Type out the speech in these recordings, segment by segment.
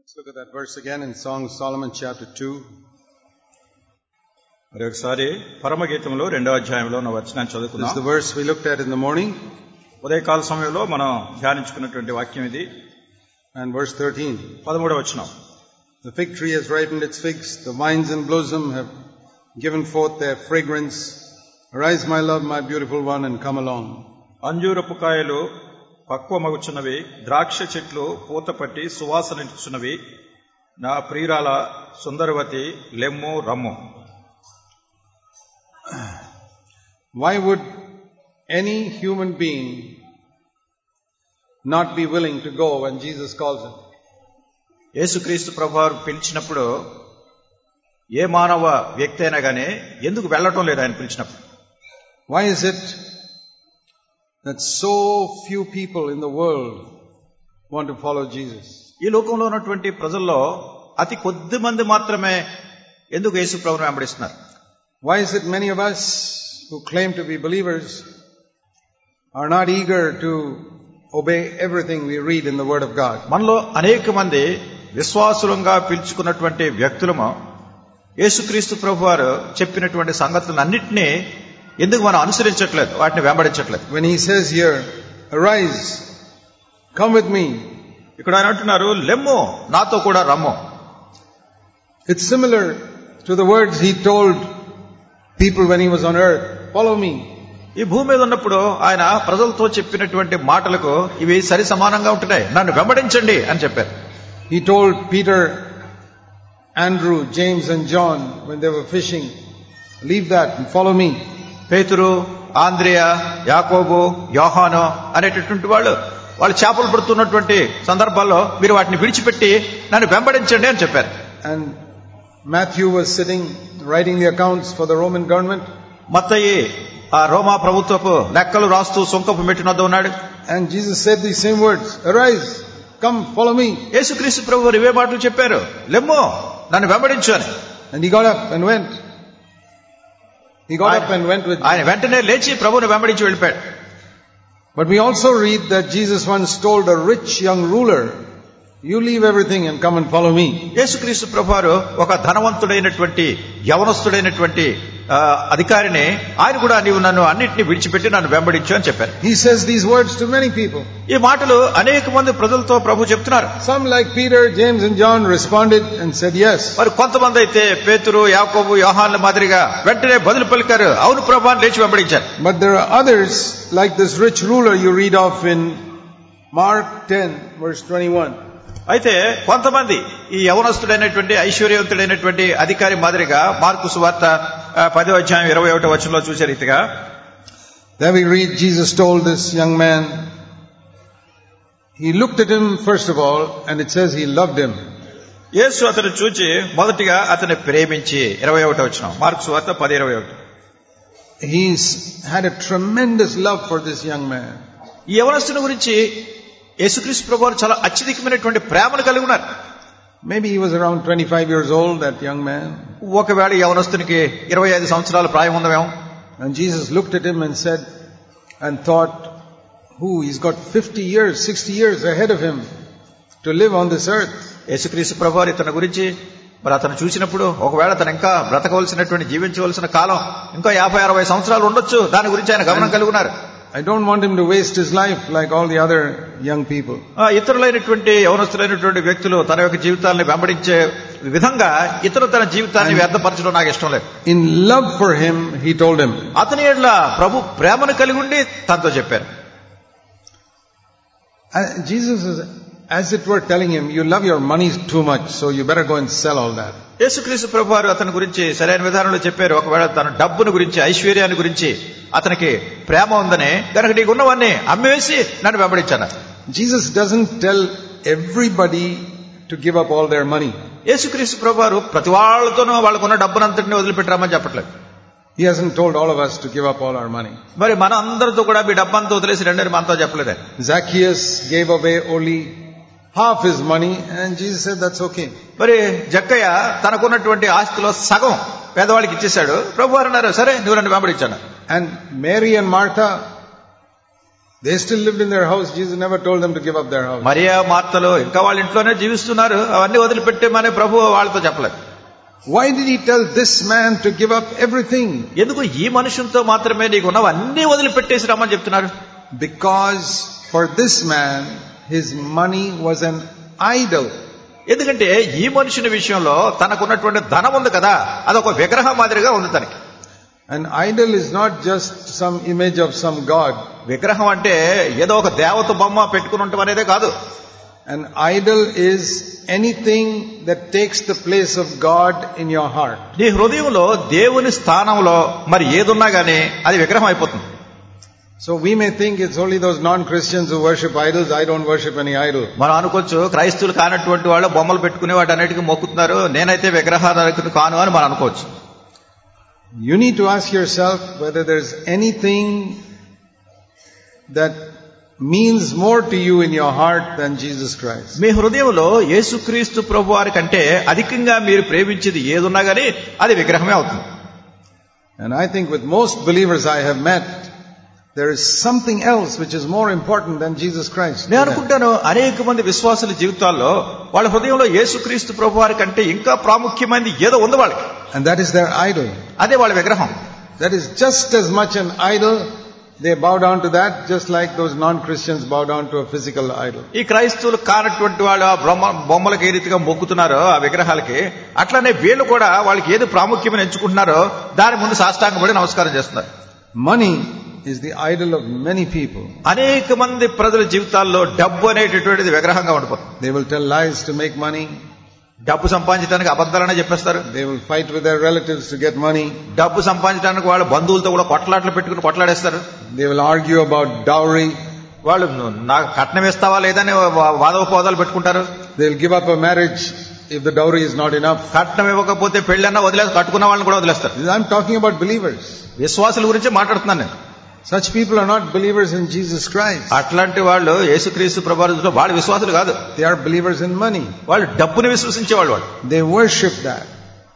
Let's look at that verse again in Song of Solomon chapter 2. మరి ఒకసారి పరమగీతంలో రెండో అధ్యాయంలో ఉన్న వచనాన్ని This is చదువుకుందాం the verse we looked at in the morning ఉదయకాల సమయంలో మనం ధ్యానించుకున్నటువంటి వాక్యం ఇది and verse 13. పదమూడవ వచనం The fig tree has ripened its figs, the vines in blossom have given forth their fragrance. Arise, my love, my beautiful one, and come along. అంజూరపు కాయలు పక్వమగుచున్నవి ద్రాక్ష చెట్లు పూత పట్టి సువాసనిచ్చున్నవి నా ప్రియురాల సుందరవతి లెమ్ము రమ్ము Why would any human being not be willing to go when Jesus calls him? యేసుక్రీస్తు ప్రభువారు పిలిచినప్పుడు ఏ మానవ వ్యక్తి అయినా గానీ ఎందుకు వెళ్ళటం లేదు ఆయన పిలిచినప్పుడు Why is it that so few people in the world want to follow Jesus? ఈ లోకంలో ఉన్నటువంటి ప్రజల్లో అతి కొద్ది మంది మాత్రమే ఎందుకు యేసు ప్రభుని వెంబడిస్తున్నారు Why is it many of us who claim to be believers are not eager to obey everything we read in the Word of God? మనలో అనేక మంది విశ్వాసులంగా పిలుచుకున్నటువంటి వ్యక్తులము యేసుక్రీస్తు ప్రభు వారు చెప్పినటువంటి సంగతులన్నింటినీ ఎందుకు మనం అనుసరించట్లేదు వాటిని వెంబడించట్లేదు When he says here, arise, come with me, ఇక్కడ ఆయన అంటున్నారు లెమ్ము నాతో కూడా రమ్ము it's similar to the words he told people when he was on earth, follow me. ఈ భూమి మీద ఉన్నప్పుడు ఆయన ప్రజలతో చెప్పినటువంటి మాటలకు ఇవి సరి సమానంగా ఉంటున్నాయి నన్ను వెంబడించండి అని చెప్పారు He told Peter, Andrew, James and John when they were fishing, leave that and follow me. పేతురు ఆంద్రియ యాకోబు యోహాను అనేటటువంటి వాళ్ళు వాళ్ళు చేపలు పడుతున్నటువంటి సందర్భాల్లో మీరు వాటిని విడిచిపెట్టి నన్ను వెంబడించండి అని చెప్పారు And Matthew was sitting writing the accounts for the Roman government మత్తయి ఆ రోమా ప్రభుత్వపు లెక్కలు రాస్తూ సొంకపు మెట్టినొద్ద ఉన్నాడు and Jesus said these same words, arise, come, follow me. యేసుక్రీస్తు ప్రభు వారు ఇవే మాటలు చెప్పారు లెమ్మో నన్ను వెంబడించు అని And he got up and went. He got up and went with ఆయన వెంటనే లేచి ప్రభువుని వెంబడించి వెళ్ళిపోయాడు But we also read that Jesus once told a rich young ruler, you leave everything and come and follow me. యేసుక్రీస్తు ప్రభువారు ఒక ధనవంతుడైనటువంటి యవనస్తుడైనటువంటి ఆ, అధికారిని ఆయన కూడా నీవు నన్ను అన్నింటినీ విడిచిపెట్టి నన్ను వెంబడించు అని చెప్పారు He says these words to many people. ఈ మాటలు అనేక మంది ప్రజలతో ప్రభు చెప్తున్నారు Some like Peter, James and John responded and said yes. మరి కొంతమంది అయితే పేతురు యాకోబు యోహాన్ల మాదిరిగా వెంటనే బదులు పలికారు అవును ప్రభు అని లేచి వెంబడించారు But there are others like this rich ruler you read of in Mark 10 verse 21. అయితే కొంతమంది ఈ యవనస్తుడైనటువంటి ఐశ్వర్యవంతుడైనటువంటి అధికారి మాదిరిగా మార్కు సువార్త ఆ, పదో అధ్యాయం ఇరవై ఒకటో వచనంలో చూసే రీతిగా There we read Jesus told this young man, he looked at him first of all and it says he loved him. యేసు అతను చూచి మొదటిగా అతన్ని ప్రేమించి ఇరవై ఒకటో వచ్చిన మార్కు సువార్త పది ఇరవై ఒకటి He's had a tremendous love for this young man. ఈ యవనస్తుని గురించి యేసుక్రీస్తు ప్రభు వారు చాలా అత్యధికమైనటువంటి ప్రేమను కలిగి ఉన్నారు Maybe he was around 25 years old, that young man. ఒకవేళ ఈ యవనస్తునికి ఇరవై ఐదు సంవత్సరాల ప్రాయం ఉందమేమో And Jesus looked at him and said, and thought, who? He's got 50 years, 60 years ahead of him to live on this earth. యేసుక్రీస్తు ప్రభు వారు ఇతని గురించి మరి అతను చూసినప్పుడు ఒకవేళ అతను ఇంకా బ్రతకవలసినటువంటి జీవించవలసిన కాలం ఇంకా యాభై అరవై సంవత్సరాలు ఉండొచ్చు దాని గురించి ఆయన గమనం కలిగి ఉన్నారు I don't want him to waste his life like all the other young people. ఆ, ఇతరులైనటువంటి యవనస్తులైనటువంటి వ్యక్తులు తన యొక్క జీవితాన్ని వెంబడించే విధంగా ఇతరు తన జీవితాన్ని వ్యర్థపరచడం నాకు ఇష్టం లేదు In love for him, he told him, అతని ఎడ్ల ప్రభు ప్రేమను కలిగి ఉండి తనతో చెప్పారు Uh, Jesus is, as it were, telling him, you love your money too much, so you better go and sell all that. యేసుక్రీస్తు ప్రభు వారు అతని గురించి సరైన విధానంలో చెప్పారు ఒకవేళ తన డబ్బును గురించి ఐశ్వర్యాన్ని గురించి అతనికి ప్రేమ ఉందని కనుక నీకు ఉన్నవన్నీ అమ్మేసి నన్ను వెంబడించాను Jesus doesn't tell everybody to give up all their money. యేసుక్రీస్తు ప్రభు వారు ప్రతి వాళ్ళతోనూ వాళ్ళకున్న డబ్బునంతటిని వదిలిపెట్టరామని చెప్పట్లేదు He hasn't told all of us to give up all our money. మరి మన అందరితో కూడా మీ డబ్బంతా వదిలేసి రెండని మనతో చెప్పలేదే Zacchaeus gave away only half his money and Jesus said that's okay. మరి జక్కయ్య తనకున్నటువంటి ఆస్తిలో సగం పేదవాళ్ళకి ఇచ్చేశాడు ప్రభు వారు అన్నారు సరే నువ్వు నన్ను వెంబడించాను And Mary and Martha, They still lived in their house. Jesus never told them to give up their house. Mariya మార్తలు ఇంకా వాళ్ళ ఇంట్లోనే జీవిస్తున్నారు అవన్నీ వదిలిపెట్టేమని ప్రభు వాళ్ళతో చెప్పలేదు Why did he tell this man to give up everything? ఎందుకు ఈ మనుషులతో మాత్రమే నీకు ఉన్నవి అన్ని వదిలిపెట్టేసి రమ్మని చెప్తున్నారు Because for this man, his money was an idol. ఎందుకంటే ఈ మనుషుని విషయంలో తనకున్నటువంటి ధనం ఉంది కదా అదొక విగ్రహం మాదిరిగా ఉంది తనకి An idol is not just some image of some god. విగ్రహం అంటే ఏదో ఒక దేవత బొమ్మ పెట్టుకుని ఉండటం అనేదే కాదు An idol is anything that takes the place of God in your heart. నీ హృదయంలో దేవుని స్థానంలో మరి ఏదున్నా గానీ అది విగ్రహం అయిపోతుంది So we may think it's only those non-Christians who worship idols. I don't worship any idol. మనం అనుకోవచ్చు క్రైస్తువులు కానటువంటి వాళ్ళు బొమ్మలు పెట్టుకుని వాటి అన్నిటికీ మొక్కుతున్నారు నేనైతే విగ్రహారాధకుని కాను అని మనం అనుకోవచ్చు You need to ask yourself whether there's anything that means more to you in your heart than Jesus Christ. మీ హృదయంలో యేసుక్రీస్తు ప్రభు వారి కంటే అధికంగా మీరు ప్రేమించేది ఏదున్నా గానీ అది విగ్రహమే అవుతుంది And I think with most believers I have met, there is something else which is more important than Jesus Christ. to నేను them. అనుకుంటాను అనేక మంది విశ్వాసుల జీవితాల్లో వాళ్ళ హృదయంలో యేసుక్రీస్తు ప్రభు వారి కంటే ఇంకా ప్రాముఖ్యమైనది ఏదో ఉంది వాళ్ళకి And that is their idol. అదే వాళ్ళ విగ్రహం That is just as much an idol. They bow down to that just like those non-Christians bow down to a physical idol. ఈ క్రైస్తవులు కానటువంటి వాళ్ళు ఆ బొమ్మ బొమ్మలకు ఏ రీతిగా మొక్కుతున్నారో ఆ విగ్రహాలకి అట్లనే వీళ్ళు కూడా వాళ్ళకి ఏది ప్రాముఖ్యమని ఎంచుకుంటున్నారో దాని ముందు సాష్టాంగపడి నమస్కారం చేస్తున్నారు Money is the idol of many people. అనేక మంది ప్రజల జీవితాల్లో డబ్బు అనేటటువంటిది విగ్రహంగా ఉండిపోతుంది They will tell lies to make money. డబ్బు సంపాదించడానికి అబద్ధాలనే చెప్పేస్తారు They will fight with their relatives to get money. డబ్బు సంపాదించడానికి వాళ్ళ బంధువులతో కూడా కొట్లాట్లు పెట్టుకుని కొట్లాడేస్తారు They will argue about dowry. వాళ్ళు "నువ్వు నాకు కట్నం ఇస్తావా లేదని వా- వాదోపవాదాలు పెట్టుకుంటారు They will give up a marriage if the dowry is not enough. కట్నం ఇవ్వకపోతే పెళ్ళన్నా వదిలేసి కట్టుకున్న వాళ్ళని కూడా వదిలేస్తారు I'm talking about believers. విశ్వాసుల గురించి మాట్లాడుతున్నాను నేను Such people are not believers in Jesus Christ. అట్లాంటి వాళ్ళు యేసుక్రీస్తు ప్రభావంలో వాళ్ళు విశ్వాసులు కాదు They are believers in money. వాళ్ళు డబ్బుని విశ్వసించే వాళ్ళు వాళ్ళు They worship that.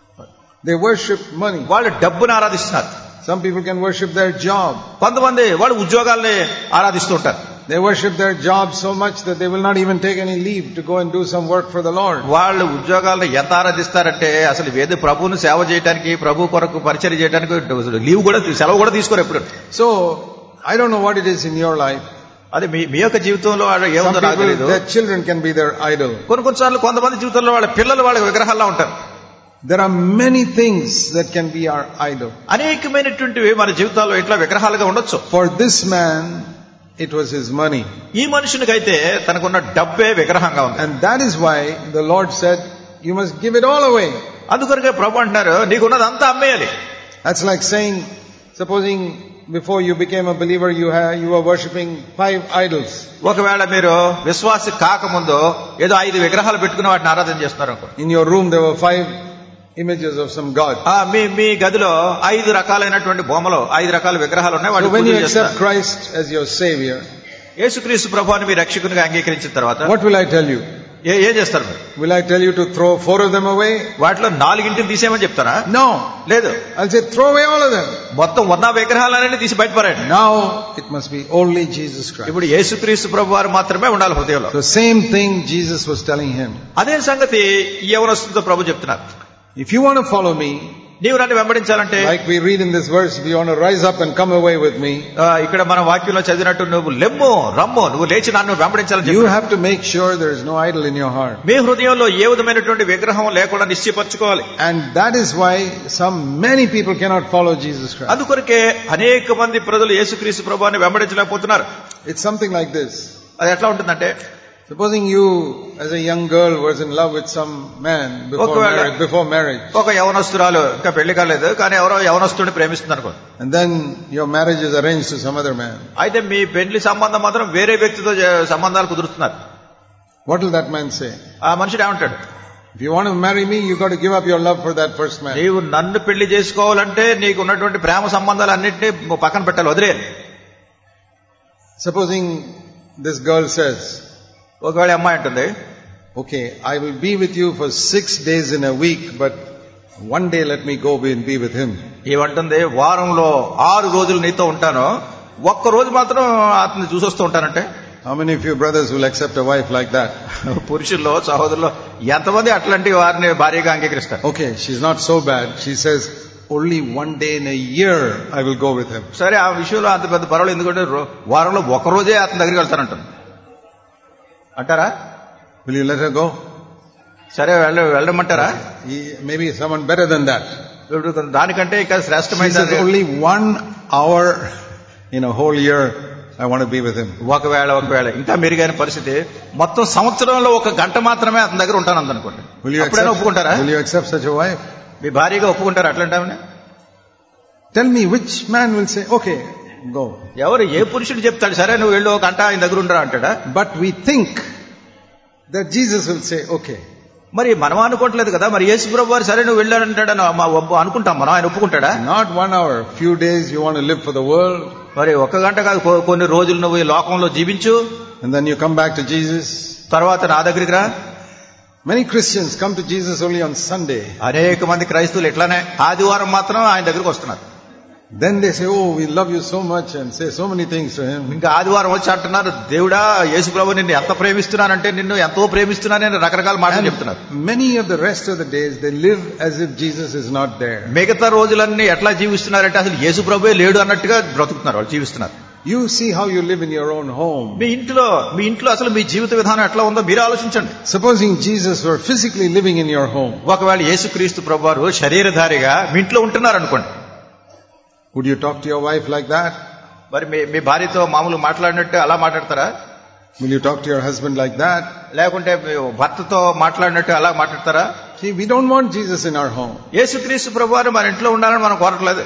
They worship money. వాళ్ళు డబ్బుని ఆరాధిస్తున్నారు Some people can worship their job. కొంతమంది వాళ్ళు ఉద్యోగాల్ని ఆరాధిస్తూ ఉంటారు They worship their job so much that they will not even take any leave to go and do some work for the Lord. వాళ్ళు ఉద్యోగాలను ఎంత ఆరాధిస్తారంటే అసలు వేద ప్రభువును సేవ చేయడానికి ప్రభు కొరకు పరిచయం చేయడానికి లీవ్ కూడా తీ- సెలవు కూడా తీసుకోరు ఎప్పుడు So, I don't know what it is in your life. అది మీ మీ యొక్క జీవితంలో వాళ్ళు Some ఏముందో నాకు people, తెలియదు their children can be their idol. కొన్ని కొన్నిసార్లు కొంతమంది జీవితంలో వాళ్ళ పిల్లలు వాళ్ళ విగ్రహాల్లో ఉంటారు There are many things that can be our idol. అనేకమైనటువంటివి మన జీవితాల్లో ఇట్లా విగ్రహాలుగా ఉండొచ్చు For this man, it was his money. ఈ మనుషునికైతే తనకున్న డబ్బే విగ్రహంగా ఉంది And that is why the Lord said, you must give it all away. అందుకొరకే ప్రభు అంటున్నారు నీకున్నదంతా అమ్మేయాలి That's like saying, supposing before you became a believer, you, ha- you were worshipping five idols. ఒకవేళ మీరు విశ్వాసి కాకముందు ఏదో ఐదు విగ్రహాలు పెట్టుకుని వాటిని ఆరాధన చేస్తున్నారు అనుకో In your room, there were five images of some god. ఆ, మీ మీ గదిలో ఐదు రకాలైనటువంటి బొమ్మలు ఐదు రకాల విగ్రహాలు ఉన్నాయి So వాటి when you పూజలు accept చేస్తున్నారు. Christ as your Savior, యేసుక్రీస్తు ప్రభువాన్ని మీ రక్షకునిగా అంగీకరించిన తర్వాత what will I tell you? ఏ- ఏం చేస్తారు మీరు Will I tell you to throw four of them away? వాటిలో నాలుగింటిని తీసేయమని చెప్తారా No. లేదు I'll say throw away all of them. మొత్తం ఉన్న విగ్రహాలన్నీ తీసి బయటపడండి Now it must be only Jesus Christ. ఇప్పుడు యేసుక్రీస్తు ప్రభు వారు మాత్రమే ఉండాలి హృదయంలో The same thing Jesus was telling him. అదే సంగతి ఈ యవనస్తుతో ప్రభు చెప్తున్నారు If you want to follow me, నీవు నన్ను వెంబడించాలంటే like we read in this verse, if you want to rise up and come away with me, ఆ, ఇక్కడ మన వాక్యంలో చదివినట్టు నువ్వు లెమ్ము రమ్ము నువ్వు లేచి నన్ను వెంబడించాలని you చెప్పి have to make sure there is no idol in your heart. మీ హృదయంలో ఏ విధమైనటువంటి విగ్రహం లేకుండా నిశ్చయపరచుకోవాలి And that is why some, many people cannot follow Jesus Christ. అందుకొరకే అనేక మంది ప్రజలు యేసుక్రీస్తు ప్రభువాన్ని వెంబడించలేకపోతున్నారు It's something like this. అది ఎట్లా ఉంటుందంటే Supposing you, as a young girl, was in love with some man before ఒకవేళ- marriage, before marriage, ఒక యవనస్తురాలు ఇంకా పెళ్లి కాలేదు కానీ ఎవరో యవనస్తుడిని ప్రేమిస్తుంది అనుకో and then your marriage is arranged to some other man. అయితే మీ పెళ్లి సంబంధం మాత్రం వేరే వ్యక్తితో జ- సంబంధాలు కుదురుతున్నారు What will that man say? ఆ మనుషుడు ఏమంటాడు If you want to marry me, you got to give up your love for that first man. నీవు నన్ను పెళ్లి చేసుకోవాలంటే నీకు ఉన్నటువంటి ప్రేమ సంబంధాలు అన్నింటినీ పక్కన పెట్టాలి వదిలేయాలి Supposing this girl says, ఒకవేళ అమ్మాయి ఉంటుంది okay, I will be with you for six days in a week, but one day let me go and be with him. ఏమంటుంది వారంలో ఆరు రోజులు నీతో ఉంటాను ఒక్క రోజు మాత్రం అతన్ని చూసొస్తూ ఉంటానంటే How many of you brothers will accept a wife like that? పురుషుల్లో సహోదరుల్లో ఎంతమంది అట్లాంటి వారిని భార్యగా అంగీకరిస్తారు Okay, she's not so bad. She says, only one day in a year I will go with him. సరే ఆ విషయంలో అంత పెద్ద పర్వాలేదు ఎందుకంటే రో- వారంలో ఒక రోజే అతని దగ్గరికి వెళ్తానంటాను అంటారా Will you let her go? సరే వెళ్ళ వెళ్ళమంటారా He- Maybe someone better than that. ఇప్పుడు దానికంటే ఇక She శ్రేష్టమైన says, only one hour in a whole year I want to be with him. ఒకవేళ ఒకవేళ ఇంకా మెరుగైన పరిస్థితి మొత్తం సంవత్సరంలో ఒక గంట మాత్రమే అతని దగ్గర ఉంటాను అందనుకోండి Will you అప్పుడైనా accept, ఒప్పుకుంటారా will you accept such a wife? మీ భార్యగా ఒప్పుకుంటారా అట్లాంటి Tell me which man will say, okay, go. ఎవరు ఏ పురుషుడు చెప్తాడు సరే నువ్వు వెళ్ళు ఒక గంట ఆయన దగ్గర ఉండరా అంటాడా But we think that Jesus will say, okay. మరి మనం అనుకోవట్లేదు కదా మరి యేసు ప్రభు వారు సరే నువ్వు వెళ్ళాడంటాడని మా ఒప్పు- అనుకుంటాం మనం ఆయన ఒప్పుకుంటాడా Not one hour, few days you want to live for the world, మరి ఒక్క గంట కాదు కొ- కొన్ని రోజులు నువ్వు ఈ లోకంలో జీవించు and then you come back to Jesus. తర్వాత నా దగ్గరికి రా Many Christians come to Jesus only on Sunday. అనేక మంది క్రైస్తవులు ఇట్లానే ఆదివారం మాత్రం ఆయన దగ్గరికి వస్తున్నారు Then they say, oh, we love you so much and say so many things to him. ఇంకా ఆదివారం వచ్చి అంటున్నారు దేవుడా యేసు ప్రభు నిన్ను ఎంత ప్రేమిస్తున్నానంటే నిన్ను ఎంతో ప్రేమిస్తున్నానని రకరకాల మాటలు చెప్తున్నారు And many of the rest of the days, they live as if Jesus is not there. మిగతా రోజులన్నీ ఎట్లా జీవిస్తున్నారంటే అసలు యేసు ప్రభువే లేడు అన్నట్టుగా బ్రతుకుతున్నారు వాళ్ళు జీవిస్తున్నారు You see how you live in your own home. మీ ఇంట్లో మీ ఇంట్లో అసలు మీ జీవిత విధానం ఎట్లా ఉందో మీరు ఆలోచించండి Supposing Jesus were physically living in your home, ఒకవేళ యేసుక్రీస్తు ప్రభు వారు శరీరధారిగా మీ ఇంట్లో ఉంటున్నారు అనుకోండి would you talk to your wife like that? మరి మీ మీ భార్యతో మామూలు మాట్లాడినట్టు అలా మాట్లాడతారా Will you talk to your husband like that? లేకుంటే మీ భర్తతో మాట్లాడినట్టు అలా మాట్లాడతారా See, we don't want Jesus in our home. యేసుక్రీస్తు ప్రభు వారు మన ఇంట్లో ఉండాలని మనం కోరట్లేదు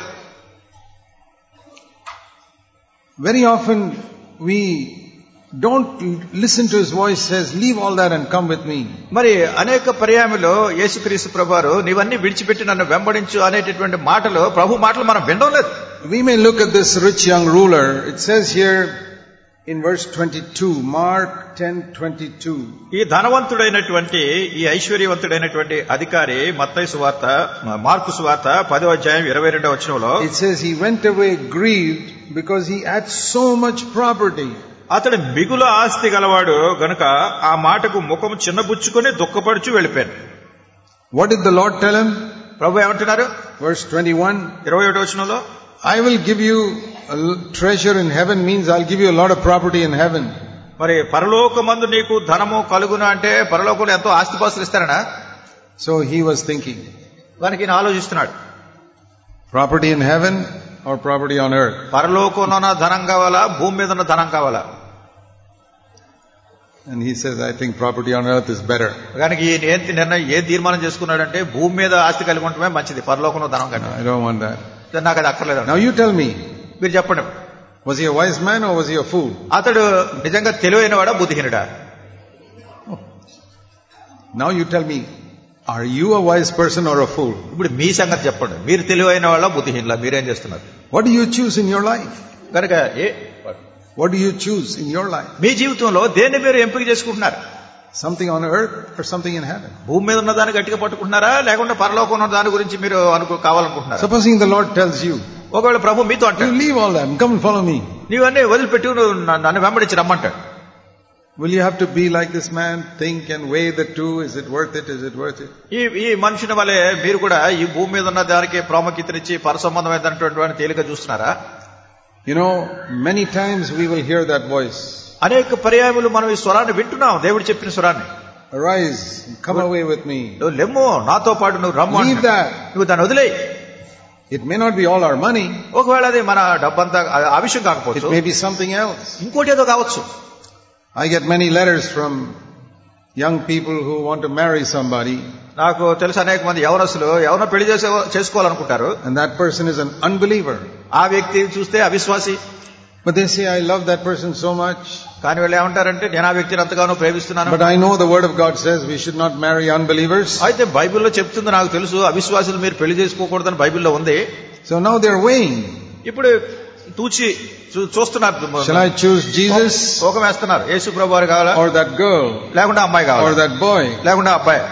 Very often we don't listen to his voice, says, leave all that and come with me. మరి అనేక పర్యాయములో యేసుక్రీస్తు ప్రభు వారు నీవన్నీ విడిచిపెట్టి నన్ను వెంబడించు అనేటటువంటి మాటలు ప్రభు మాటలు మనం వినడం లేదు We may look at this rich young ruler. It says here in verse 22, Mark 10:22. ఈ ధనవంతుడైనటువంటి ఈ ఐశ్వర్యవంతుడైనటువంటి అధికారి మత్తయి సువార్త మార్కు సువార్త పదో అధ్యాయం ఇరవై రెండవ వచనంలో It says he went away grieved because he had so much property. అతడు మిగుల ఆస్తి గలవాడు గనుక ఆ మాటకు ముఖం చిన్నబుచ్చుకొని దుఃఖపడుచు వెళ్ళిపోయాను What did the Lord tell him? ప్రభు ఏమంటున్నారు Verse 21, ఇరవై ఒకటి వచనంలో I will give you a l- treasure in heaven means I'll give you a lot of property in heaven. మరి పరలోకమందు నీకు ధనము కలుగును అంటే పరలోకంలో ఎంతో ఆస్తిపాస్తులు ఇస్తారనా So he was thinking, దానికి ఈయన ఆలోచిస్తున్నాడు property in heaven or property on earth? పరలోకంలోన ధనం కావాలా భూమి మీద ఉన్న ధనం కావాలా And he says, I think property on earth is better. కనుక ఈయన ఏం నిర్ణయం ఏ తీర్మానం చేసుకున్నాడంటే భూమి మీద ఆస్తి కలిగి ఉండటమే మంచిది పరలోకంలో ధనం No, కంటే I don't want that. నాకు అది అక్కర్లేదు Now you tell me, మీరు చెప్పండి was he a wise man or was he a fool? అతడు నిజంగా తెలివైనవాడా బుద్ధిహీనుడా Now you tell me, are you a wise person or a fool? ఇప్పుడు మీ సంగతి చెప్పండి మీరు తెలివైన వాళ్ళ బుద్ధిహీనులా మీరేం చేస్తున్నారు What do you choose in your life? కనుక ఏ What do you choose in your life? మీ జీవితంలో దేన్ని మీరు ఎంపిక చేసుకుంటున్నారు Something on earth or something in heaven? భూమి మీద ఉన్న దాన్ని గట్టిగా పట్టుకుంటున్నారా లేకుంటే పరలోకం ఉన్న దాని గురించి మీరు అనుకో కావాలనుకుంటున్నారా Supposing the Lord tells you, ఒకవేళ ప్రభు మీతో you అంటాడు leave all that and come and follow me. నీవన్నీ వదిలిపెట్టి నువ్వు న- నన్ను వెంబడించి రమ్మంటాడు Will you have to be like this man? Think and weigh the two. Is it worth it? Is it worth it? ఈ ఈ మనుషుని వలె మీరు కూడా ఈ భూమి మీద ఉన్న దానికి ప్రాముఖ్యతనిచ్చి పరసంబంధమైనటువంటి వాడిని తేలిక చూస్తున్నారా You know, many times we will hear that voice. అనేక పర్యాయములు మనం ఈ స్వరాన్ని వింటున్నాం దేవుడు చెప్పిన స్వరాన్ని Arise, come away with me. నువ్వు లెమ్ము నాతో పాటు నువ్వు రమ్ము Leave అంటున్నాడు. that. నువ్వు దాన్ని వదిలేయి It may not be all our money. ఒకవేళ అది మన డబ్బంతా ఆ- ఆ విషయం It కాకపోవచ్చు may be something else. ఇంకోటి ఏదో కావచ్చు I get many letters from young people who want to marry somebody నాకు తెలుసు అనేక మంది యవనస్తులు ఎవరో పెళ్లి చేసే చేసుకోవాలనుకుంటారు and that person is an unbeliever. ఆ వ్యక్తి చూస్తే అవిశ్వాసి But they say, I love that person so much. కానీ వీళ్ళు ఏమంటారంటే నేను ఆ వ్యక్తిని ఎంతగానో ప్రేమిస్తున్నాను But I know the word of God says we should not marry unbelievers. అయితే బైబిల్లో చెప్తుంది నాకు తెలుసు అవిశ్వాసులు మీరు పెళ్లి చేసుకోకూడదని బైబిల్లో ఉంది So now they're weighing. ఇప్పుడు తూచి చూ- చూస్తున్నారు Shall I choose Jesus తూకం వేస్తున్నారు యేసు ప్రభు వారు కావాలా or that girl లేకుంటే అమ్మాయి or కావాలా that boy? లేకుంటే అబ్బాయి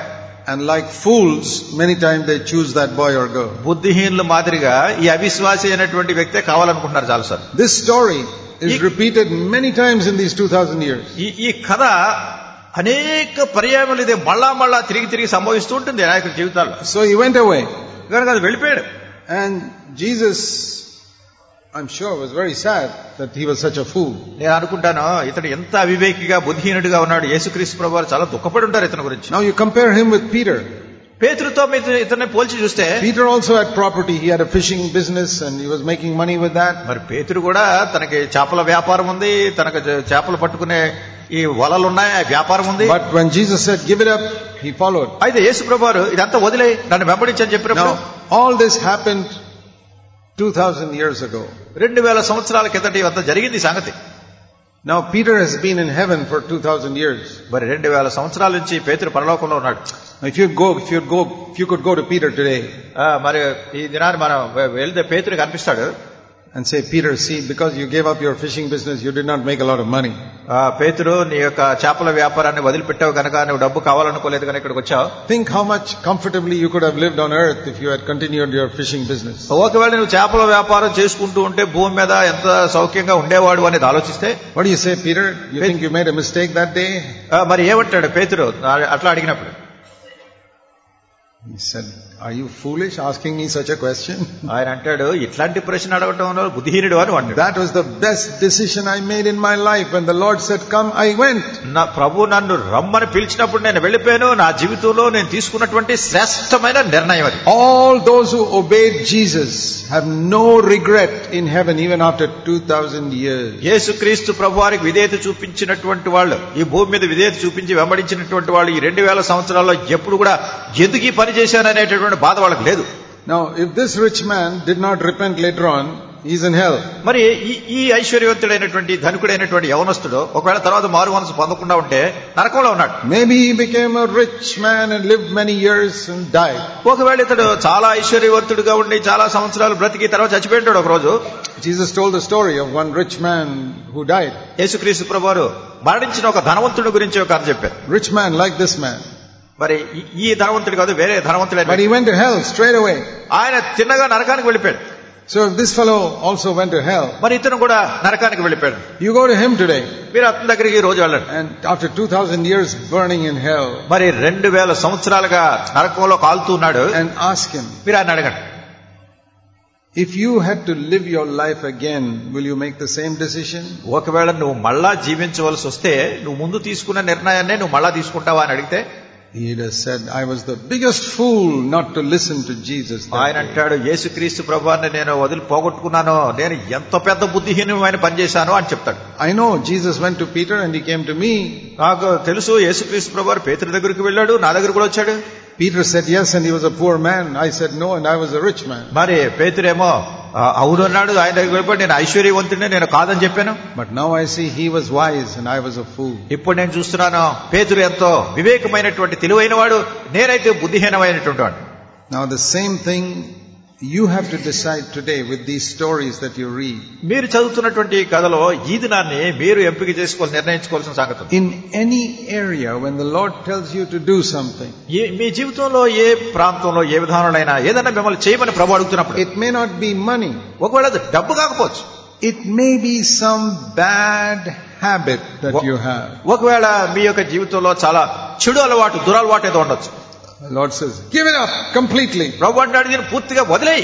And like fools, many times they choose that boy or girl. బుద్ధిహీనుల మాదిరిగా ఈ అవిశ్వాసి అయినటువంటి వ్యక్తే కావాలనుకుంటున్నారు చాలాసార్లు This story is Ye- repeated many times in these 2000 years. ఈ ఈ కథ అనేక పర్యాయములు ఇది మళ్ళా మళ్ళా తిరిగి తిరిగి సంభవిస్తూ ఉంటుంది నాయకుల జీవితాల్లో So he went away. కనుక అది వెళ్ళిపోయాడు And Jesus, I'm sure, was very sad that he was such a fool. నేను అనుకుంటాను ఇతడు ఎంత అవివేకిగా బుద్ధిహీనుడిగా ఉన్నాడు యేసుక్రీస్తు ప్రభు వారు చాలా దుఃఖపడి ఉంటారు ఇతని గురించి Now you compare him with Peter. పేతురుతో మీరు ఇతన్ని పోల్చి చూస్తే Peter also had property. He had a fishing business and he was making money with that. మరి పేతురు కూడా తనకి చేపల వ్యాపారం ఉంది తనకు చే- చేపలు పట్టుకునే ఈ వలలు ఉన్నాయి ఆ వ్యాపారం ఉంది But when Jesus said, give it up, he followed. అయితే యేసు ప్రభు వారు ఇదంతా వదిలే నన్ను వెంబడించని చెప్పినప్పుడు Now, all this happened 2000 years ago. రెండు వేల సంవత్సరాల కిందట ఇవంతా జరిగింది ఈ సంగతి Now, Peter has been in heaven for 2000 years. మరి రెండు వేల సంవత్సరాల నుంచి పేతురు పరలోకంలో ఉన్నాడు Now, if you go, if you go, if you could go to Peter today ఆ, మరి ఈ దినాన్ని మనం వె- వెళ్తే పేతురు కనిపిస్తాడు and say, Peter, see, because you gave up your fishing business, you did not make a lot of money. ఆ, పేతురు నీ యొక్క చేపల వ్యాపారాన్ని వదిలిపెట్టావు కనుక నువ్వు డబ్బు కావాలనుకోలేదు కనుక ఇక్కడికి వచ్చావు Think how much comfortably you could have lived on earth if you had continued your fishing business. ఒకవేళ నువ్వు చేపల వ్యాపారం చేసుకుంటూ ఉంటే భూమి మీద ఎంత సౌఖ్యంగా ఉండేవాడు అనేది ఆలోచిస్తే What do you say, Peter? You think you made a mistake that day? ఆ, మరి ఏమంటాడు పేతురు ఆ- అట్లా అడిగినప్పుడు He said, Are you foolish asking me such a question? ఆయన అంటాడు ఇట్లాంటి ప్రశ్న అడగటంలో బుద్ధిహీనుడు అని అంటాడు That was the best decision I made in my life. When the Lord said, Come, I went. నా ప్రభు నన్ను రమ్మని పిలిచినప్పుడు నేను వెళ్ళిపోయాను నా జీవితంలో నేను తీసుకున్నటువంటి శ్రేష్టమైన నిర్ణయం అది All those who obeyed Jesus have no regret in heaven even after 2000 years. యేసుక్రీస్తు ప్రభు వారికి విధేయత చూపించినటువంటి వాళ్ళు ఈ భూమి మీద విధేయత చూపించి వెంబడించినటువంటి వాళ్ళు ఈ రెండు వేల సంవత్సరాల్లో ఎప్పుడు కూడా ఎందుకు ఈ పని చేశాననేటటువంటి బాధ వాళ్ళకి లేదు Now, if this rich man did not repent later on, he's in hell. మరి ఈ ఈ ఐశ్వర్యవంతుడైనటువంటి ధనికుడైనటువంటి యవనస్తుడు ఒకవేళ తర్వాత మారు మనసు పొందకుండా ఉంటే నరకంలో ఉన్నాడు Maybe he became a rich man and lived many years and died. ఒకవేళ ఇతడు చాలా ఐశ్వర్యవంతుడిగా ఉండి చాలా సంవత్సరాలు బ్రతికి తర్వాత చచ్చిపోయింటాడు ఒక రోజు Jesus told the story of one rich man who died. యేసుక్రీస్తు ప్రభు వారు మరణించిన ఒక ధనవంతుడి గురించి ఒక కథ చెప్పారు Rich man like this man. మరి ఈ- ఈ ధనవంతుడు కాదు వేరే ధనవంతుడైన But he went to hell straight away. ఆయన తిన్నగా నరకానికి వెళ్ళిపోయాడు So if this fellow also went to hell, మరి ఇతను కూడా నరకానికి వెళ్ళిపోయాడు you go to him today. మీరు అతని దగ్గరికి ఈ రోజు వెళ్ళండి And after 2000 years burning in hell, మరి రెండు వేల సంవత్సరాలుగా నరకంలో కాలుతూ ఉన్నాడు and ask him, మీరు ఆయన అడగండి if you had to live your life again, will you make the same decision? ఒకవేళ నువ్వు మళ్ళా జీవించవలసి వస్తే నువ్వు ముందు తీసుకున్న నిర్ణయాన్నే నువ్వు మళ్ళా తీసుకుంటావా అని అడిగితే He'd have said, I was the biggest fool not to listen to Jesus. that ఆయన day." అంటాడు యేసుక్రీస్తు ప్రభాన్ని నేను వదిలి పోగొట్టుకున్నాను నేను ఎంత పెద్ద బుద్ధిహీనమైన పని చేశాను అని చెప్తాడు I know Jesus went to Peter and he came to me. నాకు తెలుసు యేసుక్రీస్తు ప్రభు పేతురి దగ్గరికి వెళ్ళాడు నా దగ్గర కూడా వచ్చాడు Peter said yes and he was a poor man. I said no and I was a rich man. మరి పేతురేమో "ఆ, అవును అన్నాడు ఆయన దగ్గరికి వెళ్ళిపోయి నేను ఐశ్వర్యవంతుడిని నేను కాదని చెప్పాను But now I see he was wise and I was a fool. ఇప్పుడు నేను చూస్తున్నాను పేతురు ఎంతో వివేకమైనటువంటి తెలివైన వాడు నేనైతే బుద్ధిహీనమైనటువంటి వాడు Now the same thing you have to decide today with these stories that you read. మీరు చదువుతున్నటువంటి ఈ కథలో ఈ దినాన్ని మీరు ఎంపిక చేసుకోవాలి నిర్ణయించుకోవాల్సిన సంగతి ఉంది. In any area when the Lord tells you to do something, ఏ- మీ జీవితంలో ఏ ప్రాంతంలో ఏ విధానంలో ఏదైనా మిమ్మల్ని చేయమని ప్రభు అడుగుతున్నప్పుడు it may not be money. ఒకవేళ అది డబ్బు కాకపోవచ్చు It may be some bad habit that Wha- you have. ఒకవేళ మీ యొక్క జీవితంలో చాలా చెడు అలవాటు దురలవాటు ఏదో ఉండొచ్చు The Lord says, give it up completely. ప్రభు అంటాడు దీన్ని పూర్తిగా వదిలేయి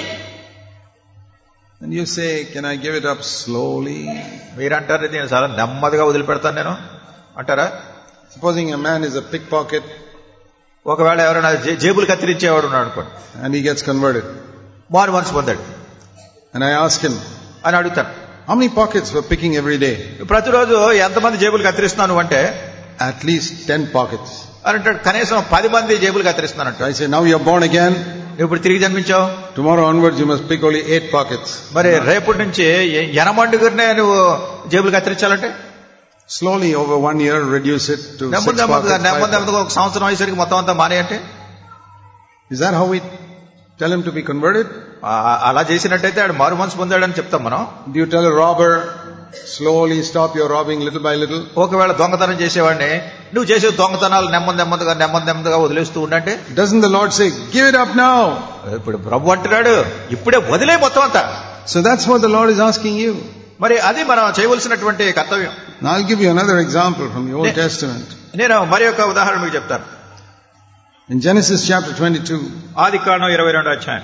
And you say, can I give it up slowly? మీరంటారు నేను చాలా నెమ్మదిగా వదిలిపెడతాను నేను అంటారా Supposing a man is a pickpocket ఒకవేళ ఎవరైనా జే- జేబులు కత్తిరించేవాడు ఉన్నాడు అనుకోండి and he gets converted. మారు మనసు పొందాడు And I ask him, అని అడుగుతాను how many pockets were picking every day? ప్రతిరోజు ఎంతమంది జేబులు కత్తిరిస్తున్నాను అంటే At least 10 pockets. అని అంటాడు కనీసం పది మంది జేబులు కత్తిరిస్తున్నానంట I say, now you're born again. నువ్వు ఇప్పుడు తిరిగి జన్మించావు Tomorrow onwards you must pick only 8 pockets. మరి రేపటి నుంచి ఎ- ఎనమండుగురినే నువ్వు జేబులు కత్తిరించాలంటే Slowly over one year reduce it to 6 నెమ్మది నెమ్మదిగా pockets. నెమ్మది five నెమ్మదిగా ఒక సంవత్సరం అయ్యేసరికి మొత్తం అంతా మానేయంటే pockets. Is that how we tell him to be converted? ఆ- అలా చేసినట్టయితే ఆడు మారు మనసు పొందాడని చెప్తాం మనం Do you tell a robber, slowly stop your robbing little by little? ఒకవేళ దొంగతనం చేసేవాడిని నువ్వు చేసే దొంగతనాలు నెమ్మది నెమ్మదిగా నెమ్మది నెమ్మదిగా వదిలేస్తూ ఉండంటే Doesn't the Lord say, give it up now? ఇప్పుడు ప్రభు అంటున్నాడు ఇప్పుడే వదిలే మొత్తం అంతా So that's what the Lord is asking you. మరి అది మనం చేయవలసినటువంటి కర్తవ్యం Now I'll give you another example from the Old Ne- Testament. నేను మరి ఒక ఉదాహరణ మీకు చెప్తాను In Genesis chapter 22, ఆది కాండం ఇరవై రెండు అధ్యాయం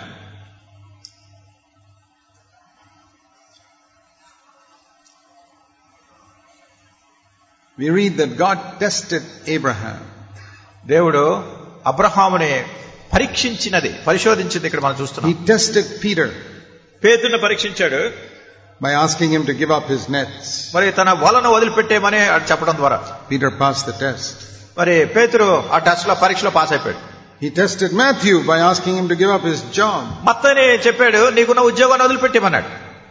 we read that God tested Abraham. దేవుడు అబ్రహాముని పరీక్షించినది పరిశోధించింది ఇక్కడ మనం చూస్తున్నాం He tested Peter పేతుని పరీక్షించాడు by asking him to give up his nets. మరి తన వలను వదిలిపెట్టేయమని అది చెప్పడం ద్వారా Peter passed the test. మరి పేతురు ఆ టెస్ట్ లో పరీక్షలో పాస్ అయిపోయాడు He tested Matthew by asking him to give up his job. మత్తని చెప్పాడు నీకున్న ఉద్యోగాన్ని వదిలిపెట్టేమన్నాడు